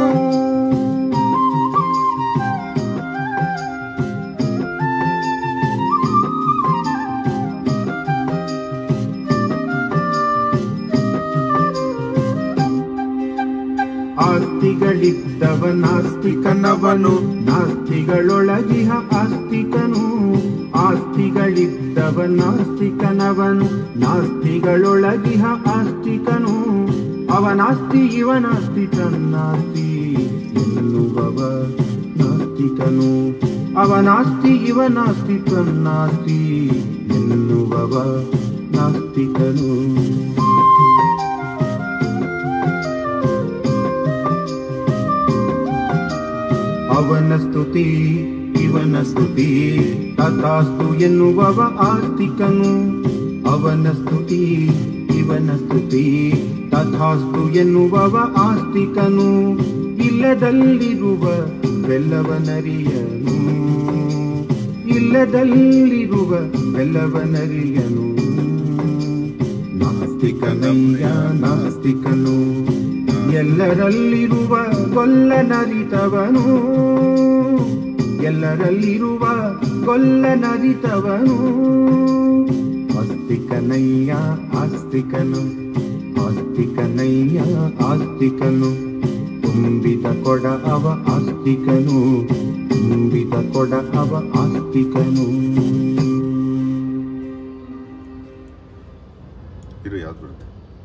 ಆಸ್ತಿಗಳಿದ್ದವ ನಾಸ್ತಿಕನವನು ನಾಸ್ತಿಗಳೊಳಗಿಹ ಆಸ್ತಿಕನು ಆಸ್ತಿಗಳಿದ್ದವ ನಾಸ್ತಿಕನವನು ನಾಸ್ತಿಗಳೊಳಗಿಹ ಆಸ್ತಿಕನು ಅವನಾಸ್ತಿ ಇವನಾಸ್ತಿ ತನ್ನಾಸ್ತಿ ಎನ್ನುವವ ನಾಸ್ತಿಕನು ಅವನಾಸ್ತಿ ಇವನಾಸ್ತಿ ತನ್ನಾಸ್ತಿ ಎನ್ನುವವ ನಾಸ್ತಿಕನು ಅವನ ಸ್ತುತಿ ಇವನ ಸ್ತುತಿ ತಥಾಸ್ತು ಎನ್ನುವವ ಆಸ್ತಿಕನು ಅವನ ಸ್ತುತಿ ಇವನ ಸ್ತುತಿ ತಥಾಸ್ತು ಎನ್ನುವವ ಆಸ್ತಿಕನು ಇಲ್ಲದಲ್ಲಿರುವ ಬೆಲ್ಲವನರಿಯನು ಇಲ್ಲದಲ್ಲಿರುವ ಬೆಲ್ಲವನರಿಯನು ನಾಸ್ತಿಕನಯ್ಯ ನಾಸ್ತಿಕನು ಎಲ್ಲರಲ್ಲಿರುವ ಗೊಲ್ಲನರಿತವನು ಎಲ್ಲರಲ್ಲಿರುವ ಗೊಲ್ಲನರಿತವನು ಆಸ್ತಿಕನಯ್ಯ ಆಸ್ತಿಕನು ಆಸ್ತಿಕನಯ್ಯ ಆಸ್ತಿಕನು ತುಂಬಿದ ಕೊಡ ಅವ ಆಸ್ತಿಕನು ತುಂಬಿದ ಕೊಡ ಅವ ಆಸ್ತಿಕನು ಇರು ಯಾವ್ದು ಬರುತ್ತೆ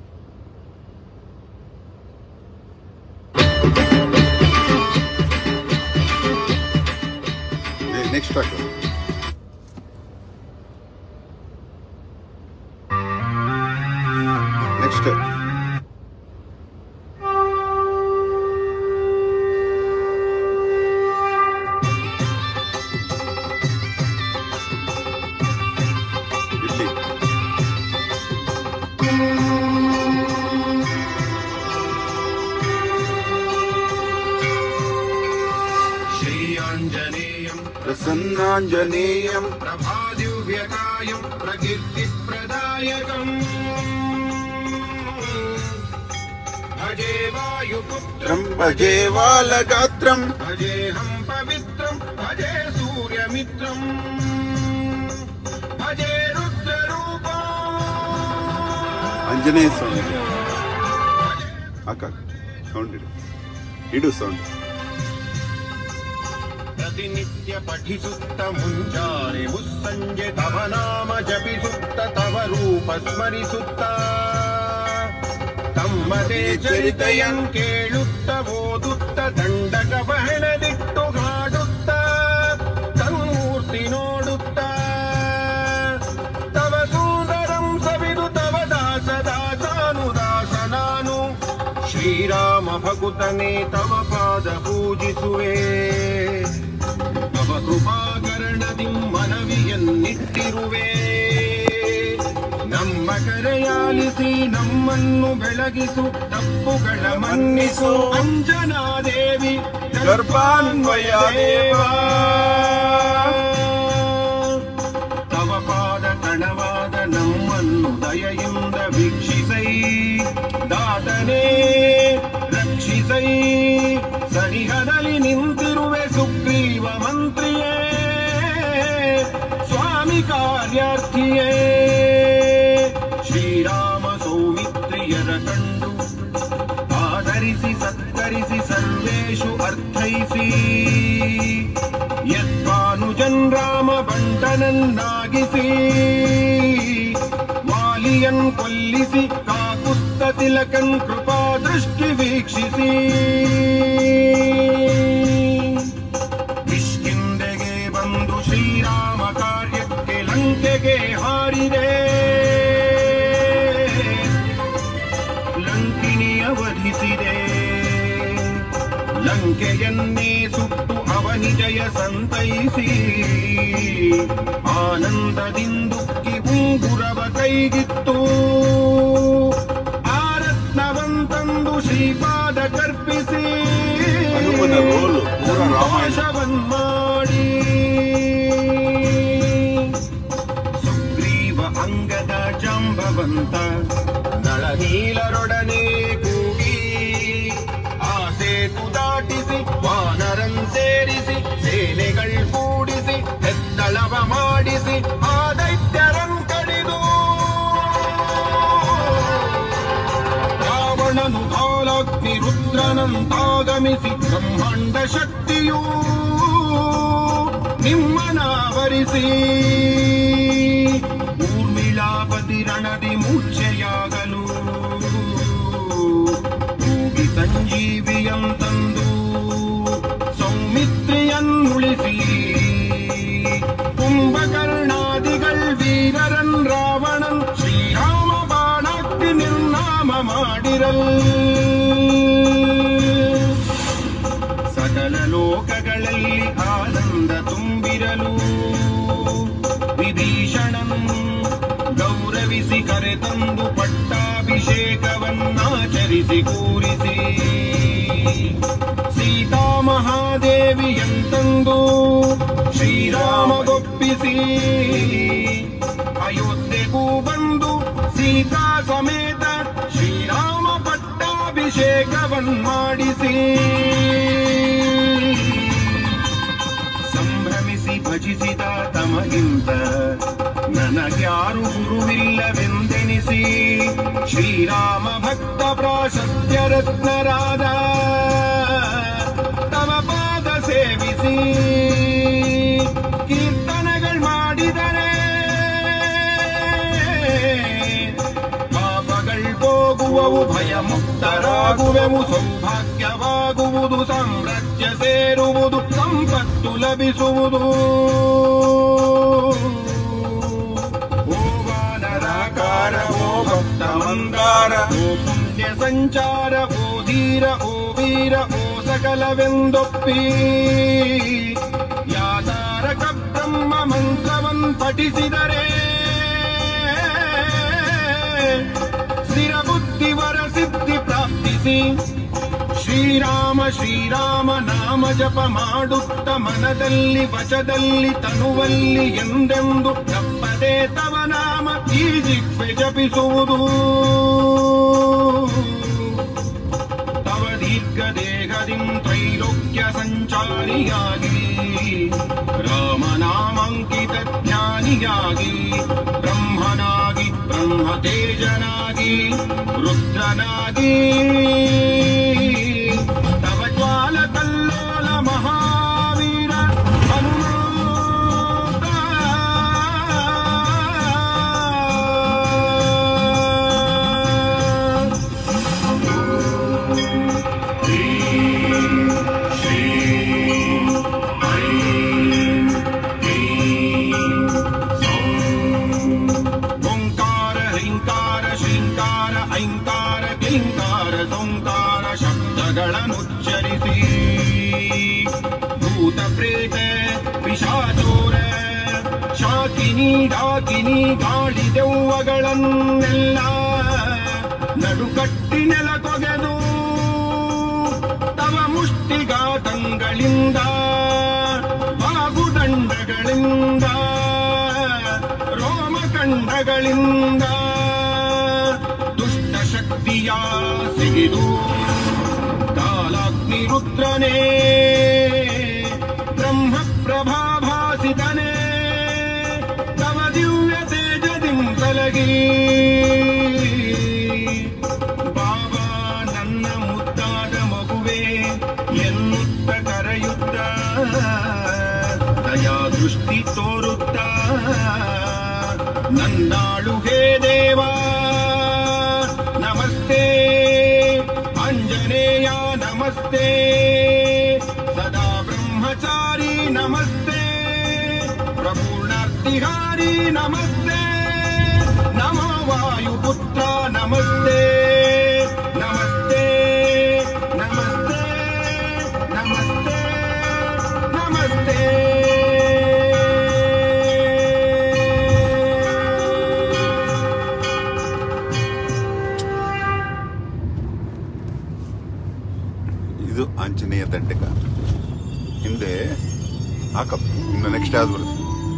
ನೆಕ್ಸ್ಟ್ ಹಾಕು ನೆಕ್ಸ್ಟ್ ಇಲ್ಲಿ श्रीयाञ्जनेयम् ಪ್ರಸನ್ನಾಂಜನೇಯಂ प्रभादिव्यकायम् प्रकीर्तिप्रदायकम् भजे वायुपुत्रम् ಭಜೇ ವಾಲಗಾತ್ರಂ भजेऽहम् पवित्रम् भजे सूर्यमित्रम् भजे रुद्ररूपम् ಆಂಜನೇಯ ಸ್ವಾಮಿ ಹಾಕ ಸೌಂಡ್ ಇಡು ಇಡು ಸೌಂಡ್ ಪ್ರತಿನಿತ್ಯ ಪಠಿಸುತ್ತ ಮುಂಜಾನೆ ಮುಸ್ಸಂಜೆ ತವ ನಾಮ ಜಪಿಸುತ್ತ ತವ ರೂಪ ಸ್ಮರಿಸುತ್ತ ತಮ್ಮದೇ ಚರಿತೆಯಂ ಕೇಳುತ್ತ ಓದುತ್ತ ದಂಡಕ ಬಹಳದಿಟ್ಟು ಹಾಡುತ್ತ ತನ್ಮೂರ್ತಿ ನೋಡುತ್ತ ತವ ಸುಂದರಂ ಸವಿದು ತವ ದಾಸ ದಾಸಾನು ದಾಸ ನಾನು ಶ್ರೀರಾಮ ಭಗುತನೇ ತವ ಪಾದ ಪೂಜಿಸುವೆ ತವ ಕೃಪಾಕರಣದಿ ಮನವಿಯನ್ನಿಟ್ಟಿರುವೆ ನಮ್ಮ ಕರೆಯಾಲಿಸಿ ನಮ್ಮನ್ನು ಬೆಳಗಿಸು ತಪ್ಪುಗಳ ಮನ್ನಿಸು ಅಂಜನಾದೇವಿ ಗರ್ಭಾನ್ವಯ ದೇವಾ. ತವ ಪಾದ ಕಣವಾದ ನಮ್ಮನ್ನು ದಯೆಯಿಂದ ವೀಕ್ಷಿಸೈ ದಾತನೇ ರಕ್ಷಿಸೈ ಸನಿಹದಲ್ಲಿ ನಿಂತಿರುವೆ ಸುಗ್ರೀವ ಮಂತ್ರಿಯೇ ಸ್ವಾಮಿ ಕಾರ್ಯಾರ್ಥಿಯೇ ಶ್ರೀರಾಮ ಸೌಮಿತ್ರಿಯರ ಕಂಡು ಆಧರಿಸಿ ಸತ್ಕರಿಸಿ ಸರ್ವೇಷು ಅರ್ಥೈಸಿ ಯದ್ಭಾನುಜನ್ ರಾಮ ಬಂಟನನ್ನಾಗಿಸಿ ವಾಲಿಯನ್ ಕೊಲ್ಲಿಸಿ ಕಾಕುಸ್ತ ತಿಲಕನ್ ಕೃಪಾ ದೃಷ್ಟಿ ವೀಕ್ಷಿಸಿ ಕಿಷ್ಕಿಂದೆಗೆ ಬಂದು ಶ್ರೀರಾಮ ಕಾರ್ಯಕ್ಕೆ ಲಂಕೆಗೆ ಹಾರಿದೆ ಲಂಕಿನಿಯ ವಧಿಸಿದೆ ಲಂಕೆಯನ್ನೇ ಸುಟ್ಟು ಅವನಿ ಜಯ ಸಂತೈಸಿ ಆನಂದದಿಂದುಕ್ಕಿ ಉಂಗುರವ ಕೈಗಿತ್ತು ಆ ರತ್ನವಂತಂದು ಶ್ರೀಪಾದ ಕರ್ಪಿಸಿ ಹನುಮನ ರೋಲು ಪೂರ ರಾಮಾಯಣ. ಸಂತೋಷವನ್ ಮಾಡಿ ಸುಗ್ರೀವ ಅಂಗದ ಜಾಂಬವಂತ ನಳನೀಲರೊಡನೆ ಕೂಗಿ ಆ ಸೇತು ದಾಟಿಸಿ ವಾನರನ್ ಸೇರಿಸಿ ಸೇನೆಗಳ್ ಕೂಡಿಸಿ ಹೆದ್ದಳವ ಮಾಡಿಸಿ ಆ ದೈತ್ಯರನ್ ಕಡಿದು ರಾವಣನು ಕಾಲಾಗ್ನಿ ರುದ್ರನಂತಾಗಮಿಸಿ ಬ್ರಹ್ಮಾಂಡ ಶಕ್ತಿಯೂ ನಿಮ್ಮನಾವರಿಸಿ ಊರ್ಮಿಳಾಪತಿ ರಣದಿ ಮೂರ್ಛೆಯಾಗಲು ಕೂಗಿ ಸಂಜೀವಿಯಂತಂದು ಸೌಮಿತ್ರಿಯನ್ನುಳಿಸಿ ಕುಂಭಕರ್ಣಾದಿಗಳ್ ವೀರರನ್ ರಾವಣನ್ ಶ್ರೀರಾಮ ಬಾಣಾಗ್ನಿ ನಿರ್ನಾಮ ಮಾಡಿರಲ್ ಸಕಲ ಲೋಕಗಳಲ್ಲಿ ಆನಂದ ತುಂಬಿರಲು ವಿಭೀಷಣನ್ ಗೌರವಿಸಿ ಕರೆತಂದು ಪಟ್ಟಾಭಿಷೇಕವನ್ನಾಚರಿಸಿ ಕೂರಿಸಿ ಸೀತಾ ಮಹಾದೇವಿಯಂತಂದು ಶ್ರೀರಾಮ ಗೊಪ್ಪಿಸಿ ಅಯೋಧ್ಯೆಗೂ ಬಂದು ಸೀತಾ ಸಮೇತ ಶ್ರೀರಾಮ ಪಟ್ಟಾಭಿಷೇಕವನ್ ಮಾಡಿಸಿ ಸಂಭ್ರಮಿಸಿ ಭಜಿಸಿದ ತಮಗಿಂತ ನನಗ್ಯಾರು ಗುರುವಿಲ್ಲವೆಂದೆನಿಸಿ ಶ್ರೀರಾಮ ಭಕ್ತ ಪ್ರಾಶಸ್ತ್ಯ ರತ್ನರಾದ ತವ ಪಾದ ಸೇವಿಸಿ ಕೀರ್ತನೆಗಳು ಮಾಡಿದರೆ ಪಾಪಗಳ್ ಹೋಗುವವು ಭಯ ಮುಕ್ತರಾಗುವೆವು ಸೌಭಾಗ್ಯವಾಗುವುದು ಸಾಮ್ರಾಜ್ಯ ಸೇರುವುದು ಸಂಪತ್ತು ಲಭಿಸುವುದು ಓ ವಾನರಾಕಾರ ಓ ಭಕ್ತ ಮಂದಾರ ಓ ಪುಣ್ಯ ಸಂಚಾರ ಓ ಧೀರ ಓ ವೀರ ಓ ಸಕಲವೆಂದೊಪ್ಪಿ ಯಾತಾರಕ ಬ್ರಹ್ಮ ಮಂತ್ರವನ್ ಪಠಿಸಿದರೆ ಸ್ಥಿರ ಬುದ್ಧಿವರ ಸಿದ್ಧಿ ಪ್ರಾಪ್ತಿಸಿ ಶ್ರೀರಾಮ ಶ್ರೀರಾಮ ನಾಮ ಜಪ ಮಾಡುತ್ತ ಮನದಲ್ಲಿ ವಚದಲ್ಲಿ ತನುವಲ್ಲಿ ಎಂದೆಂದು ತಪ್ಪದೆ ತವ ನಾಮ ಈ ಜಿಹ್ವೆ ಜಪಿಸುವುದು ತವ ದೀರ್ಘ ದೇಹದಿಂ ತ್ರೈಲೋಕ್ಯ ಸಂಚಾರಿಯಾಗಿ ರಾಮನಾಮಾಂಕಿತ ಜ್ಞಾನಿಯಾಗಿ ಬ್ರಹ್ಮನಾಗಿ ಬ್ರಹ್ಮ ತೇಜನಾಗಿ ರುದ್ರನಾಗಿ ತವ ಜ್ವಾಲ ಕಲ್ಲೋಲ ಮಹಾವೀರ ನೀಡಾಕಿನಿ ಗಾಳಿ ದೆವ್ವಗಳನ್ನೆಲ್ಲ ನಡುಕಟ್ಟಿ ನೆಲ ತೊಗೆದು ತವ ಮುಷ್ಟಿಗಾತಂಗಳಿಂದ ಬಾಗುದಂಡಗಳಿಂದ ರೋಮಕಂಡಗಳಿಂದ ದುಷ್ಟ ಶಕ್ತಿಯ ಸಿಗಿದು ಕಾಲಾಗ್ನಿ ರುದ್ರನೇ ಬ್ರಹ್ಮ ಪ್ರಭಾಭಾಸಿತನೇ ತವ ದಿವ್ಯ ತೇಜದಿಂ ಸಲಗಿ ಬಾಬಾ ನನ್ನ ಮುದ್ದಾದ ಮಗುವೆ ಎನ್ನುತ್ತ ಕರೆಯುತ್ತ ದಯಾ ದೃಷ್ಟಿ ತೋರುತ್ತ ನನ್ನಾಳು ಹೇ ದೇವಾ ನಮಸ್ತೆ ಆಂಜನೇಯ ನಮಸ್ತೆ ಸದಾ ಬ್ರಹ್ಮಚಾರಿ ನಮಸ್ತೆ ಪ್ರಪೂರ್ಣಾರ್ತಿಹಾರಿ ನಮಸ್ತೆ ನಮೋ ವಾಯುಪುತ್ರ ನಮಸ್ತೆ ನಮಸ್ತೆ ನಮಸ್ತೆ ನಮಸ್ತೆ ನಮಸ್ತೆ ಇದು ಆಂಜನೇಯ ದಂಡಕ ಹಿಂದೆ ಹಾಕಪ್ಪ ಇನ್ನು ನೆಕ್ಸ್ಟ್ ಯಾವ್ದು ಬರುತ್ತೆ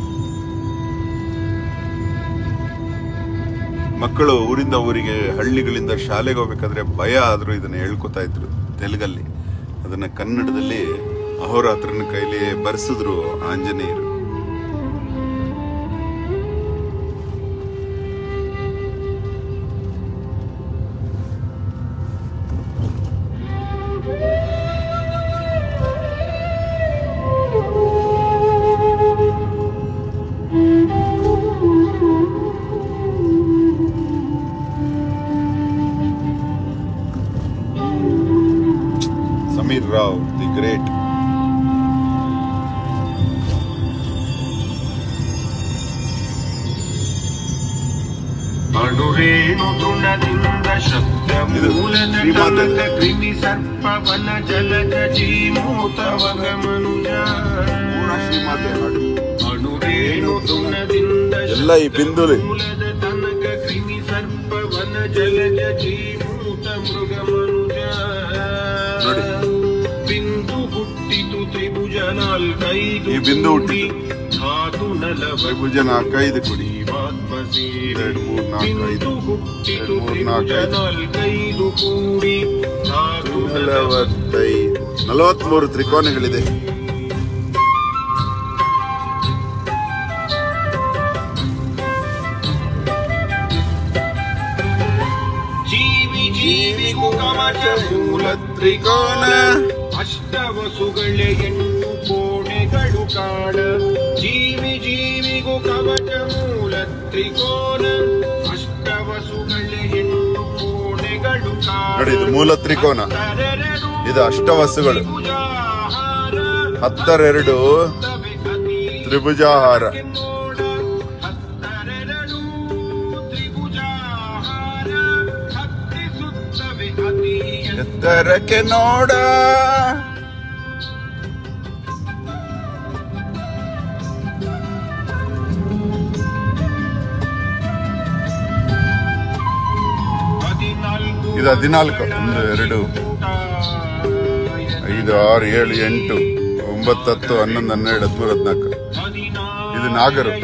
ಮಕ್ಕಳು ಊರಿಂದ ಊರಿಗೆ ಹಳ್ಳಿಗಳಿಂದ ಶಾಲೆಗೆ ಹೋಗ್ಬೇಕಾದ್ರೆ ಭಯ ಆದ್ರೂ ಇದನ್ನ ಹೇಳ್ಕೊತಾ ಇದ್ರು ತೆಲುಗಲ್ಲಿ ಅದನ್ನ ಕನ್ನಡದಲ್ಲಿ ಅಹೋರಾತ್ರನ ಕೈಲಿ ಬರ್ಸಿದ್ರು ಆಂಜನೇಯರು ಸಮೀರ್ ರಾವ್ ದಿ ಗ್ರೇಟ್ ಅಡುರೇಣು ತೃಣದಿಂದ ಶಬ್ದ ಇದು ಮೂಲದ ಶ್ರೀಮಾತೆ. ತನಕ ಕ್ರಿಮಿ ಸರ್ಪವನ ಜಲಜ ಜೀಮೂತವಗ ಮನುಜ ಅಣುರೇಣು ತೃಣದಿಂದ ಎಲ್ಲ ಈ ಬಿಂದುಲಿ. ಮೂಲದ ತನಕ ಕ್ರಿಮಿ ಸರ್ಪವನ ಜಲಜ ಜೀಮೂತ ಮೃಗ ಮನುಜ ನೋಡಿ. ಬಿಂದು ಹುಟ್ಟಿತು ತ್ರಿಭುಜ ನಾಲ್ಕೈದು ಈ ಬಿಂದು ಕೂಡಿ ಹುಟ್ಟಿತು. ಧಾತು ನಲವ ತ್ರಿಭುಜ ನಾಲ್ಕೈದು ಕುಡಿ ಜೀವಾತ್ಮ ಸೇರಿ ಎರಡು ಮೂರು ನಾಲ್ಕು ಐದು ಬಿಂದು ಹುಟ್ಟಿತು ಎರಡು ಮೂರು ನಾಲ್ಕು ತ್ರಿಭುಜ ಐದು ನಾಲ್ಕೈದು ಕೂಡಿ ಧಾತು ನಲವತ್ತೈದು ನಲವತ್ಮೂರು ತ್ರಿಕೋನಗಳಿದೆ ಜೀವಿ ಜೀವಿಗೂ ಕಮಚ ಮೂಲ ತ್ರಿಕೋನ ಅಷ್ಟವಸುಗಳೇ ಎಂಟು ಕೋಣೆಗಳು ಕಾಡ ಜೀವಿ ಜೀವಿಗೂ ಕವಚ ಮೂಲ ತ್ರಿಕೋನ ಅಷ್ಟವಸುಗಳೇ ಎಂಟು ಕೋಣೆಗಳು ಕಾಡ ನೋಡಿ ಇದು ಮೂಲ ತ್ರಿಕೋನ ಇದು ಅಷ್ಟವಸ್ತುಗಳು ಹತ್ತರೆರಡು ತ್ರಿಭುಜಾಹಾರ ಎತ್ತರಕ್ಕೆ ನೋಡ ಇದು ಹದಿನಾಲ್ಕು ಒಂದು ಎರಡು ಐದು ಆರು ಏಳು ಎಂಟು ಒಂಬತ್ತು ಹತ್ತು ಹನ್ನೊಂದು ಹನ್ನೆರಡು ಹದಿಮೂರು ಹದಿನಾಲ್ಕು ಇದು ನಾಗರು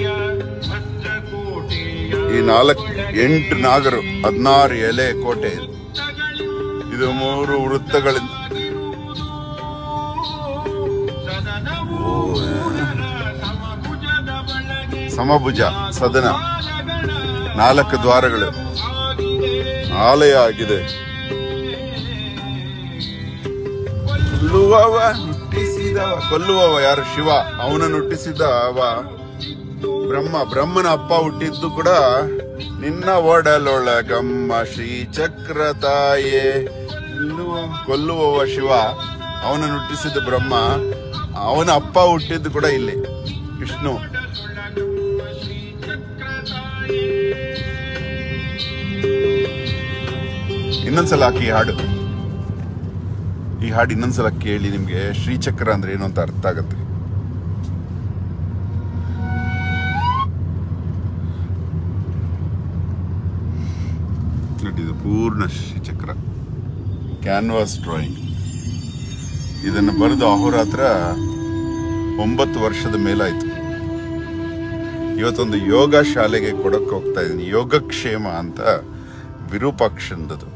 ಈ ನಾಲ್ಕು ಎಂಟು ನಾಗರು ಹದಿನಾರು ಎಲೆ ಕೋಟೆ ಇದು. ಇದು ಮೂರು ವೃತ್ತಗಳಿಂದ ಸಮಭುಜ ಸದನ ನಾಲ್ಕು ದ್ವಾರಗಳು ಆಲಯ ಆಗಿದೆ ಕೊಲ್ಲುವವ ಹುಟ್ಟಿಸಿದವ ಕೊಲ್ಲುವವ ಯಾರು ಶಿವ ಅವನನ್ನು ಹುಟ್ಟಿಸಿದ ಅವ ಬ್ರಹ್ಮ ಬ್ರಹ್ಮನ ಅಪ್ಪ ಹುಟ್ಟಿದ್ದು ಕೂಡ ನಿನ್ನ ಒಡಲೊಳಗಮ್ಮ ಶ್ರೀ ಚಕ್ರ ತಾಯೇ ಕೊಲ್ಲುವ- ಕೊಲ್ಲುವವ ಶಿವ ಅವನನ್ನು ಹುಟ್ಟಿಸಿದ ಬ್ರಹ್ಮ ಅವನ ಅಪ್ಪ ಹುಟ್ಟಿದ್ದು ಕೂಡ ಇಲ್ಲಿ ವಿಷ್ಣು ಇನ್ನೊಂದ್ಸಲ ಹಾಕಿ ಈ ಹಾಡು ಈ ಹಾಡು ಇನ್ನೊಂದ್ಸಲ ಕೇಳಿ ನಿಮ್ಗೆ ಶ್ರೀಚಕ್ರ ಅಂದ್ರೆ ಏನು ಅಂತ ಅರ್ಥ ಆಗತ್ತೆ ಇದು ಪೂರ್ಣ ಶ್ರೀಚಕ್ರ ಕ್ಯಾನ್ವಾಸ್ ಡ್ರಾಯಿಂಗ್ ಇದನ್ನು ಬರೆದು ಅಹೋರಾತ್ರ ಒಂಬತ್ತು ವರ್ಷದ ಮೇಲಾಯ್ತು ಇವತ್ತೊಂದು ಯೋಗ ಶಾಲೆಗೆ ಕೊಡಕ್ಕೆ ಹೋಗ್ತಾ ಇದ್ದೀನಿ ಯೋಗಕ್ಷೇಮ ಅಂತ ವಿರೂಪಾಕ್ಷಂದದು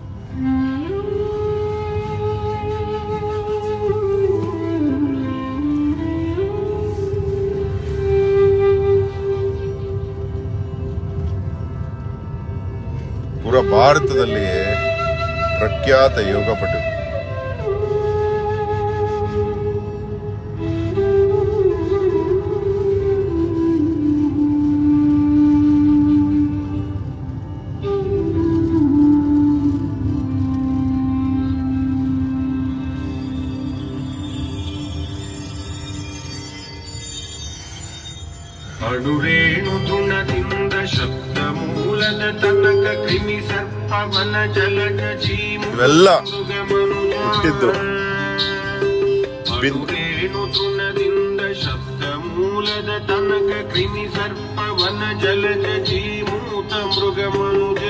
ಪೂರ ಭಾರತದಲ್ಲಿ ಪ್ರಖ್ಯಾತ ಯೋಗಪಟು ಅಣುರೇಣು ತೃಣದಿಂದ ಶಬ್ದ ಮೂಲದ ತನಕ ಕ್ರಿಮಿ ಸರ್ಪವನ ಜಲಜ ಜೀವ ಇವೆಲ್ಲ ಹುಟ್ಟಿದ್ದು ಬಿನ್- ಅಣುರೇಣು ತೃಣದಿಂದ ಶಬ್ದ ಮೂಲದ ತನಕ ಕ್ರಿಮಿ ಸರ್ಪವನ ಜಲಜ ಜೀಮೂತ ಮೃಗ ಮನುಜ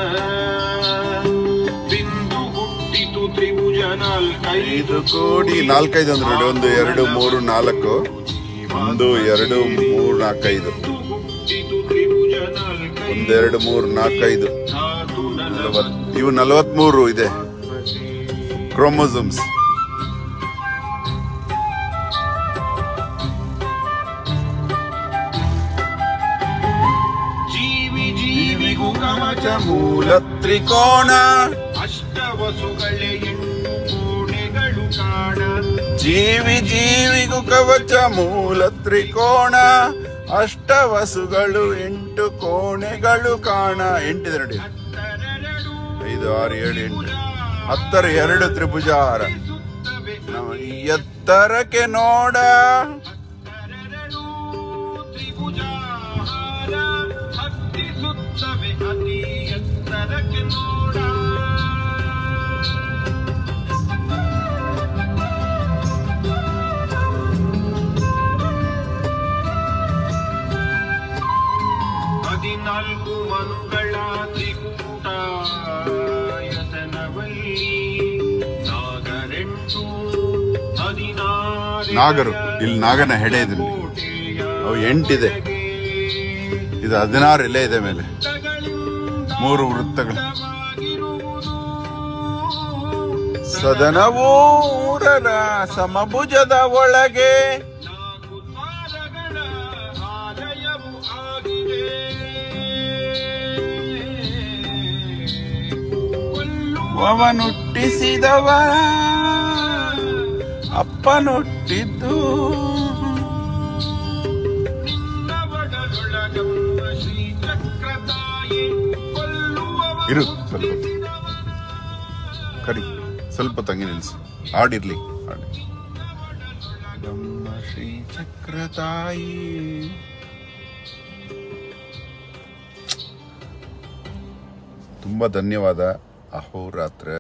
ಬಿಂದು ಹುಟ್ಟಿತು ತ್ರಿಭುಜ ನಾಲ್ಕೈದು ಐದು ಕೋಟಿ ನಾಲ್ಕೈದು ಅಂದ್ರೆ ನೋಡಿ ಒಂದು ಎರಡು ಮೂರು ನಾಲ್ಕು ಒಂದು ಎರಡು ಮೂರು ನಾಲ್ಕೈದು ಹುಟ್ಟಿತು ತ್ರಿಭುಜ ನಾಲ್ಕೈದು ಒಂದೆರಡು ಮೂರು ನಾಲ್ಕೈದು ಧಾತು ನಲವತ್ ಇವು ನಲವತ್ಮೂರು ಇದೆ ಕ್ರೋಮೋಸಮ್ಸ್ ಜೀವಿ ಜೀವಿಗೂ ಕವಚ ಮೂಲ ತ್ರಿಕೋಣ ಅಷ್ಟವಸುಗಳೇ ಎಂಟು ಕೋಣೆಗಳು ಕಾಣ ಜೀವಿ ಜೀವಿಗೂ ಕವಚ ಮೂಲ ತ್ರಿಕೋಣ ಅಷ್ಟವಸುಗಳು ಎಂಟು ಕೋಣೆಗಳು ಕಾಣ ಎಂಟಿದೆ ನೋಡಿ ಹತ್ತರೆರಡು ಐದು ಆರು ಏಳು ಎಂಟು ಹತ್ತರ ಎರಡು ತ್ರಿಭುಜಾರ ಸುತ್ತವೆ ನಾವು ಈ ಎತ್ತರಕ್ಕೆ ನೋಡ ಹತ್ತರೆರಡು ತ್ರಿಭುಜಾಹಾರ ಹತ್ತಿಸುತ್ತವೆ ಅತಿ ಎತ್ತರಕ್ಕೆ ನೋಡ ಹದಿನಾಲ್ಕು ಮನುಗಳ ತ್ರಿಕೂಟ ಯತನವಲ್ಲಿ ನಾಗರೆಂಟು ಹದಿನಾರು ನಾಗರು ಇಲ್ಲಿ ನಾಗನ ಹೆಡೆ ಇದೆ ನೋಡಿ. ಅವು ಎಂಟಿದೆ ಇದು ಹದಿನಾರು ಎಲೆ ಇದೆ ಮೇಲೆ ಮೂರು ವೃತ್ತಗಳು ಸದನವೂ ಊರರ ಸಮಭುಜದ ಒಳಗೆ ನಾಲ್ಕು ದ್ವಾರಗಳ ಆಲಯವು ಆಗಿದೆ ಕೊಲ್ಲುವ ಅವನುಟ್ಟಿಸಿದವ ಅಪ್ಪನೊಟ್ಟಿದ್ದು ನಿನ್ನವಡಲೊಳಗಮ್ಮ ಶ್ರೀಚಕ್ರತಾಯಿ ಕೊಲ್ಲುವವ ಇರು ಸ್ವಲ್ಪ ಹೊತ್ತು. ಕರಿ ಸ್ವಲ್ಪ ತಂಗಿ ನಿಲ್ಸು ಹಾಡಿರ್ಲಿ ಹಾಡಿ ನಮ್ಮ ಶ್ರೀ ಚಕ್ರ ತಾಯಿ ತುಂಬಾ ಧನ್ಯವಾದ ಅಹೋರಾತ್ರ